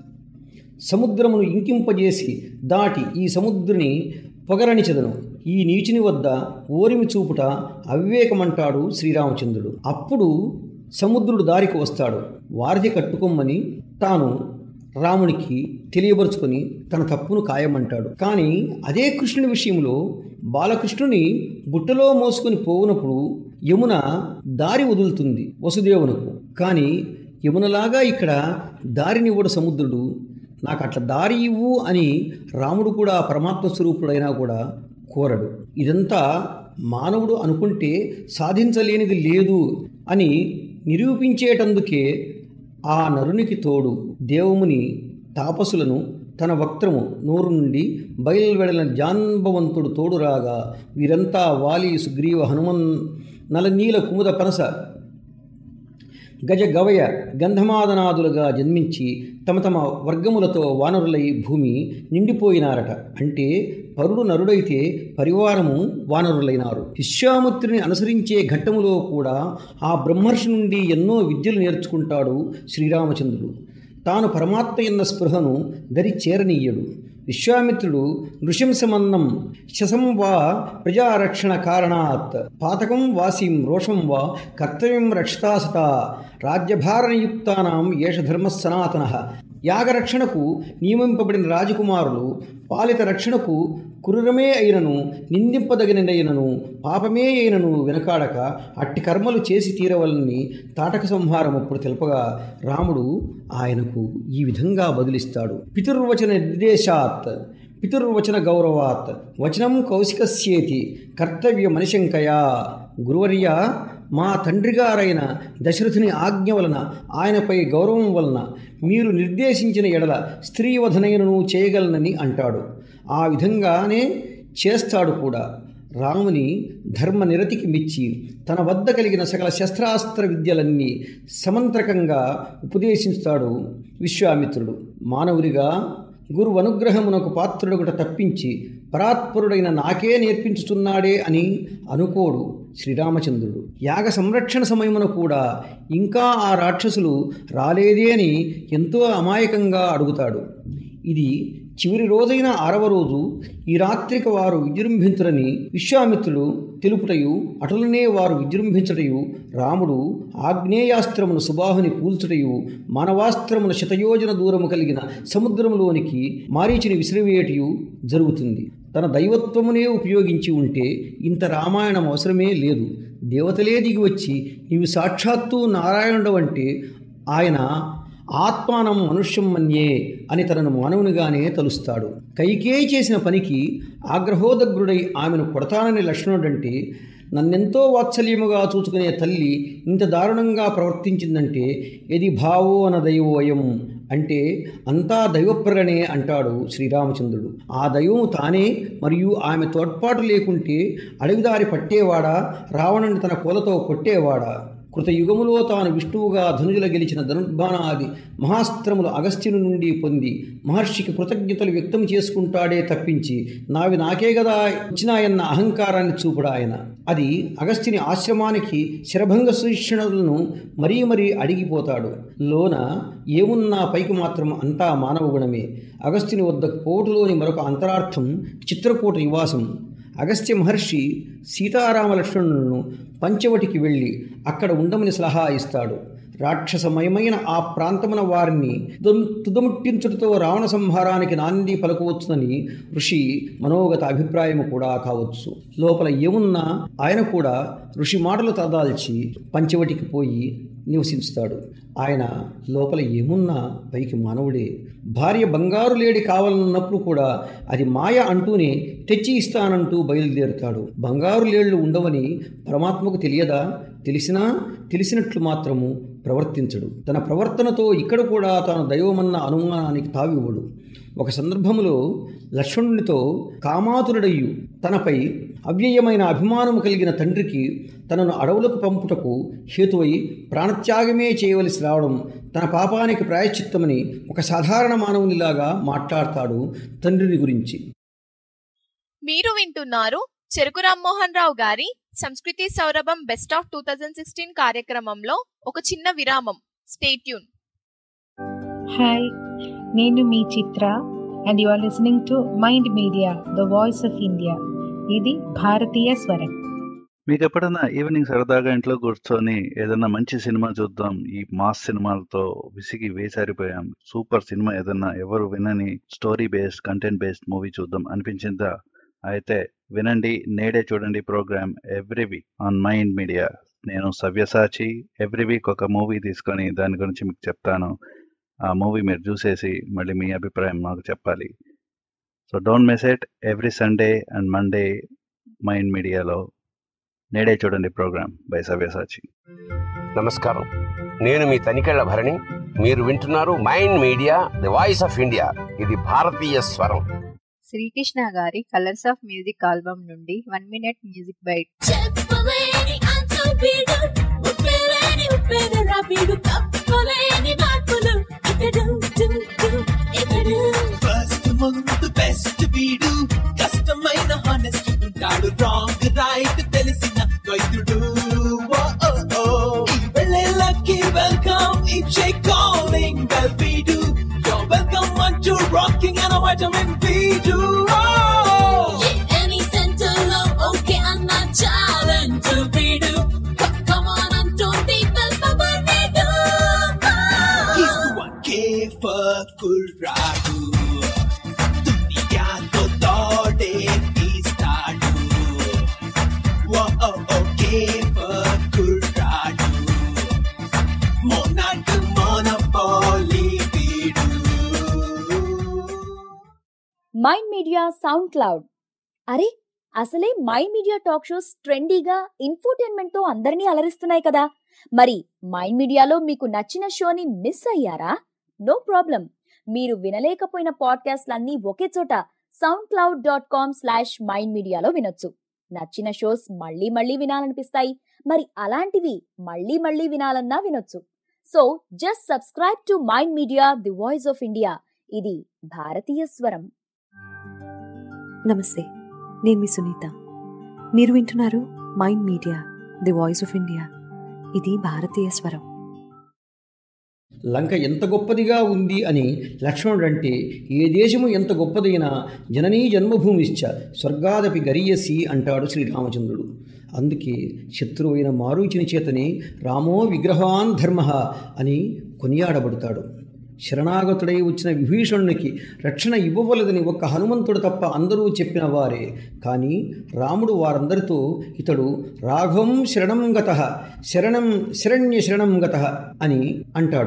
సముద్రమును ఇంకింపజేసి దాటి ఈ సముద్రుని పొగరనిచెదను ఈ నీచుని వద్ద ఓరిమి చూపుట అవివేకమంటాడు శ్రీరామచంద్రుడు అప్పుడు సముద్రుడు దారికి వస్తాడు వారిది కట్టుకోమని తాను రామునికి తెలియబరుచుకొని తన తప్పును ఖాయమంటాడు కానీ అదే కృష్ణుని విషయంలో బాలకృష్ణుని బుట్టలో మోసుకొని పోవునప్పుడు యమున దారి వదులుతుంది వసుదేవునకు కానీ యమునలాగా ఇక్కడ దారినివ్వడు సముద్రుడు నాకు అట్లా దారి ఇవ్వు అని రాముడు కూడా పరమాత్మ స్వరూపుడైనా కూడా కోరడు ఇదంతా మానవుడు అనుకుంటే సాధించలేనిది లేదు అని నిరూపించేటందుకే ఆ నరునికి తోడు దేవముని తాపసులను తన వక్త్రము నోరు నుండి బయలువెడలిన జాన్భవంతుడు తోడు రాగా వీరంతా వాలి సుగ్రీవ హనుమన్ నలనీల కుముద పనస గజ గవయ గంధమాదనాదులుగా జన్మించి తమ తమ వర్గములతో వానరులై భూమి నిండిపోయినారట అంటే పరుడు నరుడైతే పరివారము వానరులైనారు విశ్వామిత్రుని అనుసరించే ఘట్టములో కూడా ఆ బ్రహ్మర్షి నుండి ఎన్నో విద్యలు నేర్చుకుంటాడు శ్రీరామచంద్రుడు తాను పరమాత్మ ఎన్న స్పృహను దరి చేరనీయడు విశ్వామిత్రుడు నృశంసమన్నం శసం వా ప్రజారక్షణ కారణాత్ పాతకం వాసిం రోషం వా కర్తవ్యం రక్షితాసత రాజ్యభారనియుక్తానాం ఏష ధర్మ సనాతన యాగరక్షణకు నియమింపబడిన రాజకుమారులు పాలిత రక్షణకు కురురమే అయినను నిందింపదగినదైనను పాపమే అయినను వెనకాడక అట్టి కర్మలు చేసి తీరవలని తాటక సంహారం అప్పుడు తెలుపగా రాముడు ఆయనకు ఈ విధంగా బదులిస్తాడు పితుర్వచన నిర్దేశాత్ పితుర్వచన గౌరవాత్ వచనం కౌశికస్యేతి కర్తవ్య మనిశంకయా గురువర్య మా తండ్రి గారైన దశరథుని ఆజ్ఞ వలన ఆయనపై గౌరవం వలన మీరు నిర్దేశించిన ఎడల స్త్రీవధనైనను చేయగలనని అంటాడు ఆ విధంగానే చేస్తాడు కూడా రాముని ధర్మ నిరతికి మెచ్చి తన వద్ద కలిగిన సకల శస్త్రాస్త్ర విద్యలన్నీ సమంత్రకంగా ఉపదేశిస్తాడు విశ్వామిత్రుడు మానవుడిగా గురు అనుగ్రహమునకు పాత్రుడుగుట తప్పించి పరాత్పరుడైన నాకే నేర్పించుతున్నాడే అని అనుకోడు శ్రీరామచంద్రుడు యాగ సంరక్షణ సమయమున కూడా ఇంకా ఆ రాక్షసులు రాలేదే అని ఎంతో అమాయకంగా అడుగుతాడు ఇది చివరి రోజైన ఆరవ రోజు ఈ రాత్రికి వారు విజృంభించురని విశ్వామిత్రుడు తెలుపుటయు అటులనే వారు విజృంభించటయు రాముడు ఆగ్నేయాస్త్రమును సుబాహుని కూల్చుటయు మానవాస్త్రమును శతయోజన దూరము కలిగిన సముద్రములోనికి మారీచిని విసిరివేయటయు జరుగుతుంది తన దైవత్వమునే ఉపయోగించి ఉంటే ఇంత రామాయణం అవసరమే లేదు దేవతలే దిగి వచ్చి నీవు సాక్షాత్తు నారాయణుడు అంటే ఆయన ఆత్మానం మనుష్యం మన్యే అని తనను మానవునిగానే తలుస్తాడు కైకేయి చేసిన పనికి ఆగ్రహోదగ్రుడై ఆమెను కొడతానని లక్ష్మణుడంటే నన్నెంతో వాత్సల్యముగా చూచుకునే తల్లి ఇంత దారుణంగా ప్రవర్తించిందంటే ఎది భావో అన దైవోయం అంటే అంతా దైవప్రేరణే అంటాడు శ్రీరామచంద్రుడు ఆ దైవము తానే మరియు ఆమె తోడ్పాటు లేకుంటే అడవిదారి పట్టేవాడా రావణుని తన కోలతో కొట్టేవాడా కృతయుగములో తాను విష్ణువుగా ధనుజుల గెలిచిన ధనుర్బాణాది మహాస్త్రములు అగస్త్యుని నుండి పొంది మహర్షికి కృతజ్ఞతలు వ్యక్తం చేసుకుంటాడే తప్పించి నావి నాకే గదా ఇచ్చినాయన్న అహంకారాన్ని చూపుడు ఆయన అది అగస్త్యుని ఆశ్రమానికి శరభంగ శిక్షణలను మరీ మరీ అడిగిపోతాడు లోన ఏమున్నా పైకి మాత్రం అంతా మానవ గుణమే అగస్త్యుని వద్ద కోటులోని మరొక అంతరార్థం చిత్రకూట నివాసం అగస్త్య మహర్షి సీతారామ లక్ష్మణులను పంచవటికి వెళ్ళి అక్కడ ఉండమని సలహా ఇస్తాడు రాక్షసమయమైన ఆ ప్రాంతమున వారిని తుదము- తుదముట్టించుటతో రావణ సంహారానికి నాంది పలకవచ్చునని ఋషి మనోగత అభిప్రాయం కూడా కావచ్చు లోపల ఏమున్నా ఆయన కూడా ఋషి మాటలు తదాల్చి పంచవటికి పోయి నివసిస్తాడు ఆయన లోపల ఏమున్నా పైకి మానవుడే భార్య బంగారు లేడి కావాలన్నప్పుడు కూడా అది మాయ అంటూనే తెచ్చి ఇస్తానంటూ బయలుదేరుతాడు బంగారు లేళ్లు ఉండవని పరమాత్మకు తెలియదా తెలిసినా తెలిసినట్లు మాత్రము ప్రవర్తించడు తన ప్రవర్తనతో ఇక్కడ కూడా తాను దైవమన్న అనుమానానికి తావివ్వడు ఒక సందర్భములో లక్ష్మణునితో కామాతురుడయ్యు తనపై అవ్యయమైన అభిమానము కలిగిన తండ్రికి తనను అడవులకు పంపుటకు హేతువై ప్రాణత్యాగమే చేయవలసి రావడం తన పాపానికి ప్రాయశ్చిత్తమని ఒక సాధారణ మానవునిలాగా మాట్లాడతాడు తండ్రిని గురించి మీరు వింటున్నారు చెరుకు రామ్మోహన్ రావు గారి సంస్కృతి సౌరభం best of two thousand sixteen కార్యక్రమంలో ఒక చిన్న విరామం స్టేట్యూన్ హాయ్ నేను మీ Chitra and you are listening to mind Media the voice of India ఇది భారతీయ స్వరం మీకు ఎప్పుడైనా ఈవినింగ్ సరదాగా ఇంట్లో కూర్చొని ఏదైనా మంచి సినిమా చూద్దాం ఈ మాస్ సినిమాలతో విసిగి వేసారిపోయాం సూపర్ సినిమా ఏదైనా ఎవరు వినని story based content based movie చూద్దాం అనిపించిందా అయితే వినండి నేడే చూడండి program every week on Mind Media నేను సవ్యసాచి ఎవ్రీ వీక్ ఒక మూవీ తీసుకొని దాని గురించి మీకు చెప్తాను ఆ మూవీ మీరు చూసేసి మళ్ళీ మీ అభిప్రాయం మాకు చెప్పాలి so don't miss it every Sunday and Monday Mind మీడియాలో నేడే చూడండి ప్రోగ్రామ్ బై సవ్యసాచి నమస్కారం నేను మీ తనికెళ్ల భరణి మీరు వింటున్నారు mind media the voice of India ఇది భారతీయ స్వరం శ్రీకృష్ణ గారి కలర్స్ ఆఫ్ మ్యూజిక్ ఆల్బమ్ నుండి one minute music bite first ముందు బెస్ట్ వీడు కష్టమైన హానెస్ట్ ఉంటాడు రాంగ్ రైట్ తెలిసిన వైద్యుడు ఓ, ఓ, ఓ. ఈ వెళ్ళేళ్ళకి వెల్కమ్ ఇచ్చే కాలింగ్ బెల్ వీడు యో వెల్కమ్ అంటూ రాకింగ్ అండ్ వైటమిన్ వీడు ఎనీ సెంటర్ లో ఓకే అన్న ఛాలెంజ్ వీడు కమాన్ అంటోంది బెల్పబడేడు He's the one care for కుర్రాడు దునియాతో తోడే తీస్తాడు ఓ ఓ ఓ care for కుర్రాడు మొనాట్ మోనపోలి వీడు మైండ్ మీడియా సౌండ్ క్లౌడ్ అరే అసలే మైండ్ మీడియా టాక్ షోస్ ట్రెండీగా ఇన్ఫోటైన్మెంట్ తో అందరినీ అలరిస్తున్నాయి కదా మరి మైండ్ మీడియాలో మీకు నచ్చిన షోని మిస్ అయ్యారా నో ప్రాబ్లం మీరు వినలేకపోయిన పాడ్కాస్ట్లన్నీ ఒకే చోట SoundCloud dot com slash mind మీడియాలో వినొచ్చు నచ్చిన షోస్ మళ్ళీ మళ్ళీ వినాలనిపిస్తాయి మరి అలాంటివి మళ్ళీ మళ్ళీ వినాలన్నా వినొచ్చు so just subscribe to mind media the voice of India ఇది భారతీయ స్వరం నమస్తే నేను మీ సునీత మీరు వింటున్నారు mind media the voice of India ఇది భారతీయ స్వరం లంక ఎంత గొప్పదిగా ఉంది అని లక్ష్మణుడంటే ఏ దేశము ఎంత గొప్పదైనా జననీ జన్మభూమిశ్చ స్వర్గాదపి గరీయసి అంటాడు శ్రీరామచంద్రుడు అందుకే శత్రువైన మారుచిని చేతనే రామో విగ్రహాన్ ధర్మ అని కొనియాడబడతాడు శరణాగతుడై వచ్చిన విభీషణునికి రక్షణ ఇవ్వవలదని ఒక్క హనుమంతుడు తప్ప అందరూ చెప్పిన వారే కానీ రాముడు వారందరితో ఇతడు రాఘవం శరణం గత శరణం శరణ్య శరణం గత అని అంటాడు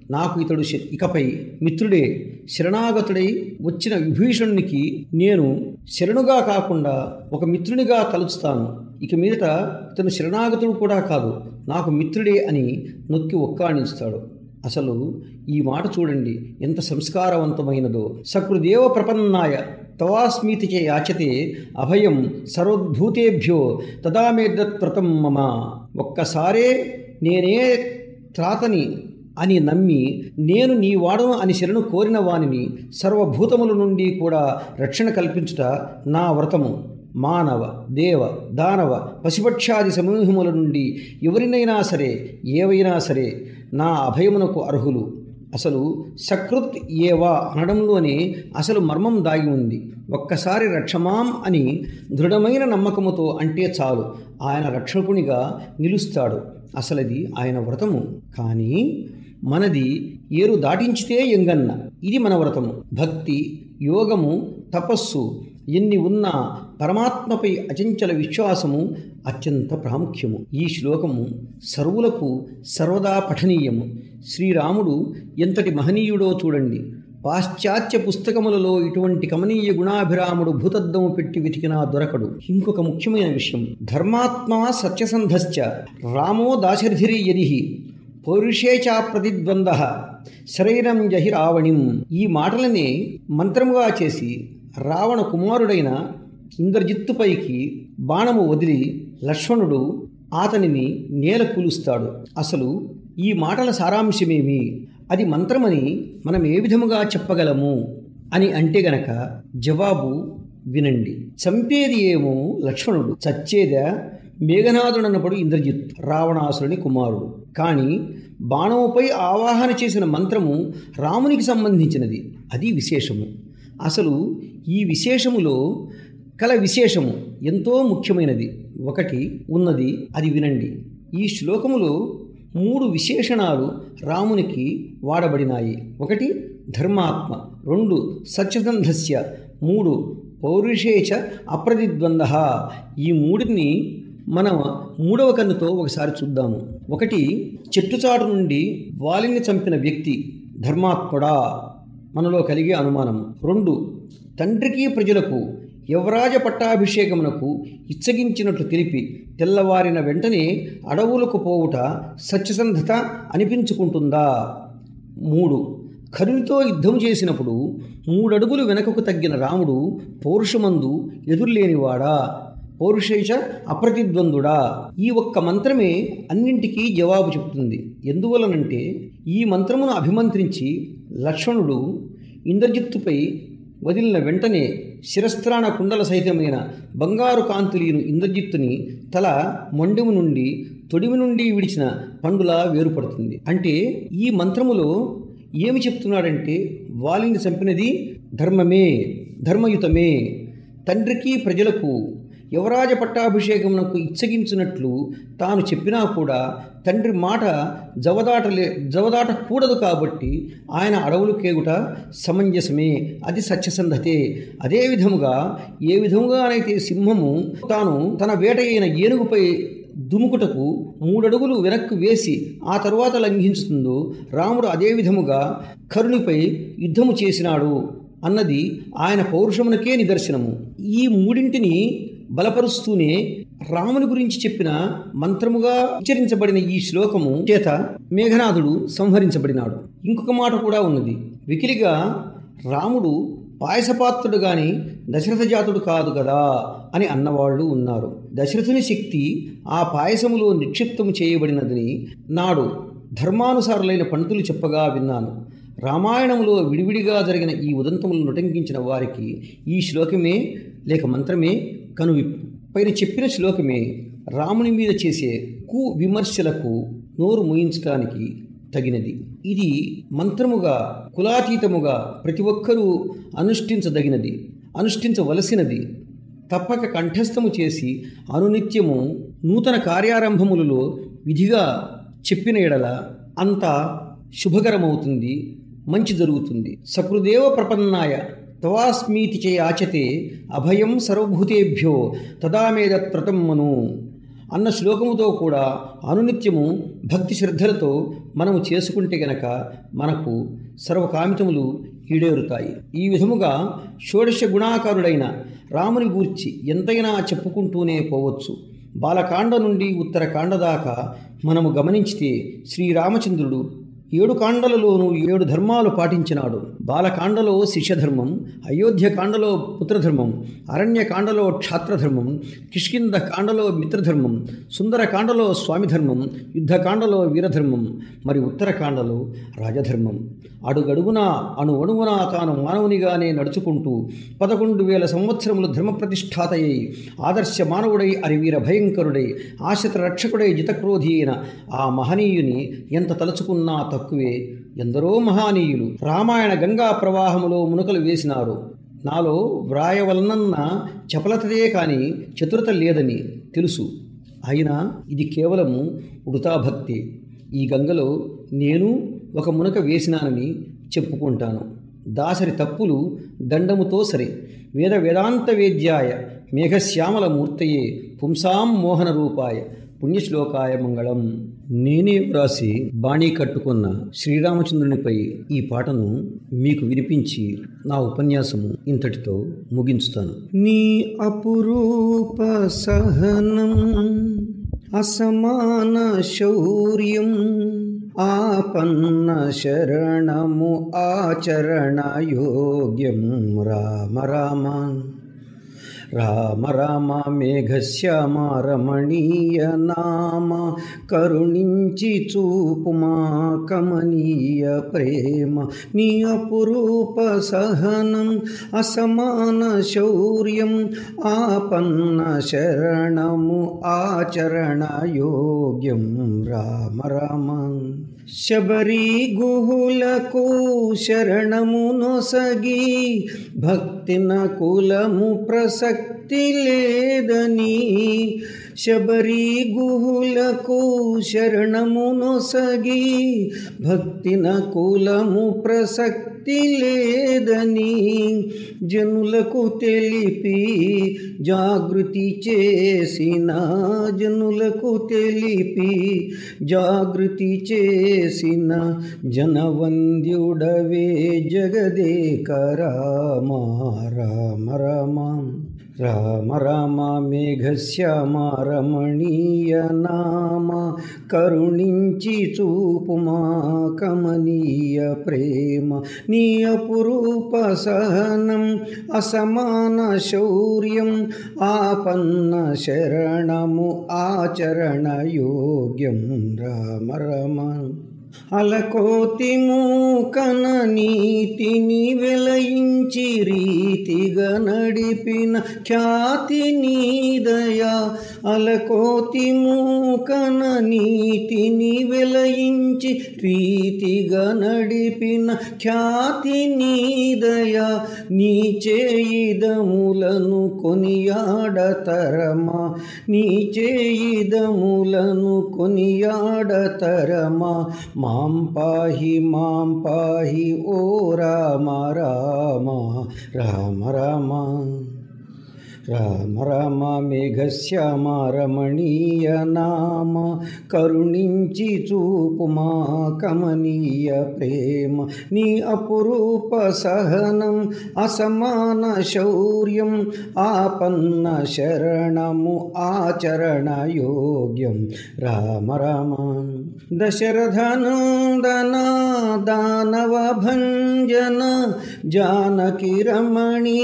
నాకు ఇతడు శ- ఇకపై మిత్రుడే శరణాగతుడై వచ్చిన విభీషణునికి నేను శరణుగా కాకుండా ఒక మిత్రునిగా తలుచుతాను ఇక మీదట ఇతను శరణాగతుడు కూడా కాదు నాకు మిత్రుడే అని నొక్కి ఒక్కాణిస్తాడు అసలు ఈ మాట చూడండి ఎంత సంస్కారవంతమైనదో సకృదేవ ప్రపన్నాయ తవాస్మీతి చే యాచతే అభయం సర్వద్భూతేభ్యో తదామేదత్వ్రతం మమ ఒక్కసారే నేనే త్రాతని అని నమ్మి నేను నీ వాడను అని శరణు కోరిన వానిని సర్వభూతముల నుండి కూడా రక్షణ కల్పించుట నా వ్రతము మానవ దేవ దానవ పశుపక్షాది సమూహముల నుండి ఎవరినైనా సరే ఏవైనా సరే నా అభయమునకు అర్హులు అసలు సకృత్ ఏవా అనడంలోనే అసలు మర్మం దాగి ఉంది ఒక్కసారి రక్షమాం అని దృఢమైన నమ్మకముతో అంటే చాలు ఆయన రక్షకునిగా నిలుస్తాడు అసలది ఆయన వ్రతము కానీ మనది ఏరు దాటించితే ఎంగన్న ఇది మన వ్రతము భక్తి యోగము తపస్సు ఎన్ని ఉన్నా పరమాత్మపై అచంచల విశ్వాసము అత్యంత ప్రాముఖ్యము ఈ శ్లోకము సర్వులకు సర్వదా పఠనీయము శ్రీరాముడు ఎంతటి మహనీయుడో చూడండి పాశ్చాత్య పుస్తకములలో ఇటువంటి కమనీయ గుణాభిరాముడు భూతద్దము పెట్టి వెతికినా దొరకడు ఇంకొక ముఖ్యమైన విషయం ధర్మాత్మ సత్యసంధశ్చ రామో దాశరథిరి యదిహి పౌరుషే చా ప్రతిద్వంద్వ శరీరం జహి రావణిం ఈ మాటలనే మంత్రముగా చేసి రావణ కుమారుడైన ఇంద్రజిత్తుపైకి బాణము వదిలి లక్ష్మణుడు అతనిని నేల కూలుస్తాడు అసలు ఈ మాటల సారాంశమేమి అది మంత్రమని మనం ఏ విధముగా చెప్పగలము అని అంటే గనక జవాబు వినండి చంపేది ఏమో లక్ష్మణుడు చచ్చేదా మేఘనాథుడన్నప్పుడు ఇంద్రజిత్ రావణాసురుని కుమారుడు కానీ బాణముపై ఆవాహన చేసిన మంత్రము రామునికి సంబంధించినది అది విశేషము అసలు ఈ విశేషములో కల విశేషము ఎంతో ముఖ్యమైనది ఒకటి ఉన్నది అది వినండి ఈ శ్లోకములో మూడు విశేషణాలు రామునికి వాడబడినాయి ఒకటి ధర్మాత్మ రెండు సత్యసంధస్య మూడు పౌరుషేచ అప్రతిద్వంద ఈ మూడిని మనం మూడవ కన్నుతో ఒకసారి చూద్దాము ఒకటి చెట్టుచాటు నుండి వాలిని చంపిన వ్యక్తి ధర్మాత్ముడా మనలో కలిగే అనుమానము రెండు తండ్రికి ప్రజలకు యువరాజ పట్టాభిషేకమునకు ఇచ్చగించినట్లు తెలిపి తెల్లవారిన వెంటనే అడవులకు పోవుట సత్యసంధత అనిపించుకుంటుందా మూడు కరునితో యుద్ధం చేసినప్పుడు మూడడుగులు వెనకకు తగ్గిన రాముడు పౌరుషమందు ఎదురులేనివాడా పౌరుషేష అప్రతిద్వందుడా ఈ ఒక్క మంత్రమే అన్నింటికీ జవాబు చెప్తుంది ఎందువలనంటే ఈ మంత్రమును అభిమంత్రించి లక్ష్మణుడు ఇంద్రజిత్తుపై వదిలిన వెంటనే శిరస్త్రాణ కుండల సహితమైన బంగారు కాంతులీను ఇంద్రజిత్తుని తల మొండెము నుండి తొడిమి నుండి విడిచిన పండులా వేరుపడుతుంది అంటే ఈ మంత్రములో ఏమి చెప్తున్నాడంటే వాలిని చంపినది ధర్మమే ధర్మయుతమే తండ్రికి ప్రజలకు యువరాజ పట్టాభిషేకమునకు ఇచ్చగించినట్లు తాను చెప్పినా కూడా తండ్రి మాట జవదాటలే జవదాటకూడదు కాబట్టి ఆయన అడవులు కేగుట సమంజసమే అది సత్యసంధతే అదే విధముగా ఏ విధముగానైతే సింహము తాను తన వేట అయిన ఏనుగుపై దుముకుటకు మూడడుగులు వెనక్కు వేసి ఆ తరువాత లంఘించుతుందో రాముడు అదే విధముగా కరునిపై యుద్ధము చేసినాడు అన్నది ఆయన పౌరుషమునకే నిదర్శనము ఈ మూడింటిని బలపరుస్తూనే రాముని గురించి చెప్పిన మంత్రముగా ఉచ్చరించబడిన ఈ శ్లోకము చేత మేఘనాథుడు సంహరించబడినాడు ఇంకొక మాట కూడా ఉన్నది వికిలిగా రాముడు పాయసపాత్రుడు గాని దశరథ జాతుడు కాదు కదా అని అన్నవాళ్ళు ఉన్నారు దశరథుని శక్తి ఆ పాయసములో నిక్షిప్తము చేయబడినదని నాడు ధర్మానుసారులైన పండితులు చెప్పగా విన్నాను రామాయణంలో విడివిడిగా జరిగిన ఈ ఉదంతములను నటంకించిన వారికి ఈ శ్లోకమే లేక మంత్రమే కనువిప్పు పైన చెప్పిన శ్లోకమే రాముని మీద చేసే కు విమర్శలకు నోరు మూయించడానికి తగినది ఇది మంత్రముగా కులాతీతముగా ప్రతి ఒక్కరూ అనుష్ఠించదగినది అనుష్ఠించవలసినది తప్పక కంఠస్థము చేసి అనునిత్యము నూతన కార్యారంభములలో విధిగా చెప్పిన ఎడల అంత శుభకరమవుతుంది మంచి జరుగుతుంది సకృదేవ ప్రపన్నాయ తవాస్మీతి చే యాచతే అభయం సర్వభూతేభ్యో తదామేదత్రతం మను అన్న శ్లోకముతో కూడా అనునిత్యము భక్తి శ్రద్ధలతో మనము చేసుకుంటే గనక మనకు సర్వకామితములు ఈడేరుతాయి ఈ విధముగా షోడశ గుణాకారుడైన రాముని గూర్చి ఎంతైనా చెప్పుకుంటూనే పోవచ్చు బాలకాండ నుండి ఉత్తరకాండ దాకా మనము గమనించితే శ్రీరామచంద్రుడు ఏడు కాండలలోనూ ఏడు ధర్మాలు పాటించినాడు బాలకాండలో శిష్యధర్మం అయోధ్యకాండలో పుత్రధర్మం అరణ్యకాండలో క్షాత్రధర్మం కిష్కింద కాండలో మిత్రధర్మం సుందరకాండలో స్వామిధర్మం యుద్ధకాండలో వీరధర్మం మరి ఉత్తరకాండలో రాజధర్మం అడుగడుగునా అణు అణువునా తాను మానవునిగానే నడుచుకుంటూ పదకొండు వేల సంవత్సరములు ధర్మప్రతిష్ఠాతయ్యి ఆదర్శ మానవుడై అరివీర భయంకరుడై ఆశ్రిత రక్షకుడై జితక్రోధి అయిన ఆ మహనీయుని ఎంత తలుచుకున్నా తక్కువే ఎందరో మహానీయులు రామాయణ గంగా ప్రవాహములో మునకలు వేసినారు నాలో వ్రాయవలనన్న చపలతదే కాని చతురత లేదని తెలుసు అయినా ఇది కేవలము ఉడతాభక్తి ఈ గంగలో నేను ఒక మునక వేసినానని చెప్పుకుంటాను దాసరి తప్పులు దండముతో సరే వేద వేదాంత వేద్యాయ మేఘశ్యామల మూర్తయే పుంసాం మోహన రూపాయ పుణ్యశ్లోకాయ మంగళం నేనే వ్రాసి బాణీ కట్టుకున్న శ్రీరామచంద్రునిపై ఈ పాటను మీకు వినిపించి నా ఉపన్యాసము ఇంతటితో ముగించుతాను నీ అపురూప సహనం అసమాన శౌర్యం ఆపన్న శరణము ఆచరణ యోగ్యం రామ రామ రామ రామ మేఘశ్యామ రమణీయ నామ కరుణించి చూపుమా కమనీయ ప్రేమ నీ అపురూప సహనం అసమాన శౌర్యం ఆపన్న శరణము ఆచరణ యోగ్యం రామ రామ శబరి గుహులకు శరణము నొసగి భక్తిన కులము ప్రసక్తి లేదని శబరి గుహులకు శరణము నొసగి భక్తిన కులము ప్రసక్తి లేదని జనులకు తెలిపి జాగృతి చేసిన జనులకు తెలిపి జాగృతి చేసిన జనవంద్యుడవే జగదేక రామ రామ రామ రామ రామ మేఘశ్యామ రమణీయ నామ కరుణించి చూపుమా కమనీయ ప్రేమ నీ అపురూప సహనం అసమాన శౌర్యం ఆపన్న శరణము ఆచరణ యోగ్యం రామ రామ అలకోతి మూకన నీతిని వెలయించి రీతిగా నడిపిన ఖ్యాతి నీదయా అలకోతి మూకన నీతిని వెలయించి రీతిగా నడిపిన ఖ్యాతి నీదయా నీ చేయిదములను కొనియాడతరమా నీ చేయిదములను కొనియాడతరమా మాం పాహి మాం పాహి ఓ రామ రామ రామ రామ రామ రామ మేఘశ్యామ రమణీయ నామ కరుణించి చూపుమా కమనీయ ప్రేమ నీ అపురూప సహనం అసమాన శౌర్యం ఆపన్న శరణము ఆచరణ యోగ్యం రామ రామ దశరథనందన దానవ భంజన జానకి రమణీ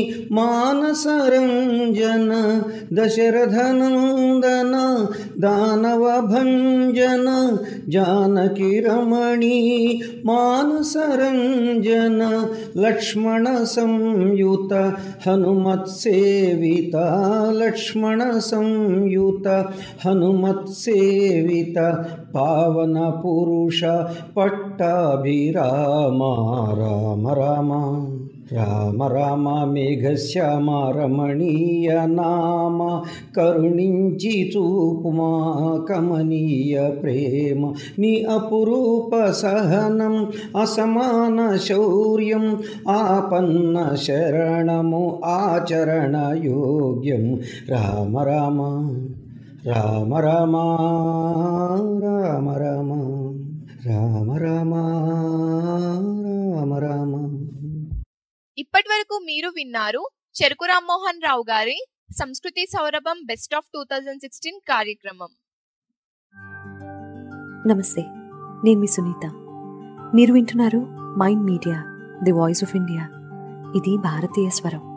మానసరంజన దశరథనందన దానవ భంజన జానకి రమణీ మానసరంజన లక్ష్మణ సంయుత హనుమత్ సేవిత లక్ష్మణ సంయుత హనుమత్ సేవిత పావన పురుష పట్టాభిరామ రామ రామ రామ రామ మేఘశ్యామ రమణీయ నామ కరుణించి చూపుమా కమనీయ ప్రేమ నీ అపురూప సహనం అసమాన శౌర్యం ఆపన్న శరణము ఆచరణ యోగ్యం రామ రామ రామ రామ రామ రామ రామ రామ రామ రామ ఇప్పటి వరకు మీరు విన్నారు చెరుకు రామ్మోహన్ రావు గారి సంస్కృతి సౌరభం best of two thousand sixteen కార్యక్రమం నమస్తే నేను మీ సునీత మీరు వింటున్నారు mind media the voice of India ఇది భారతీయ స్వరం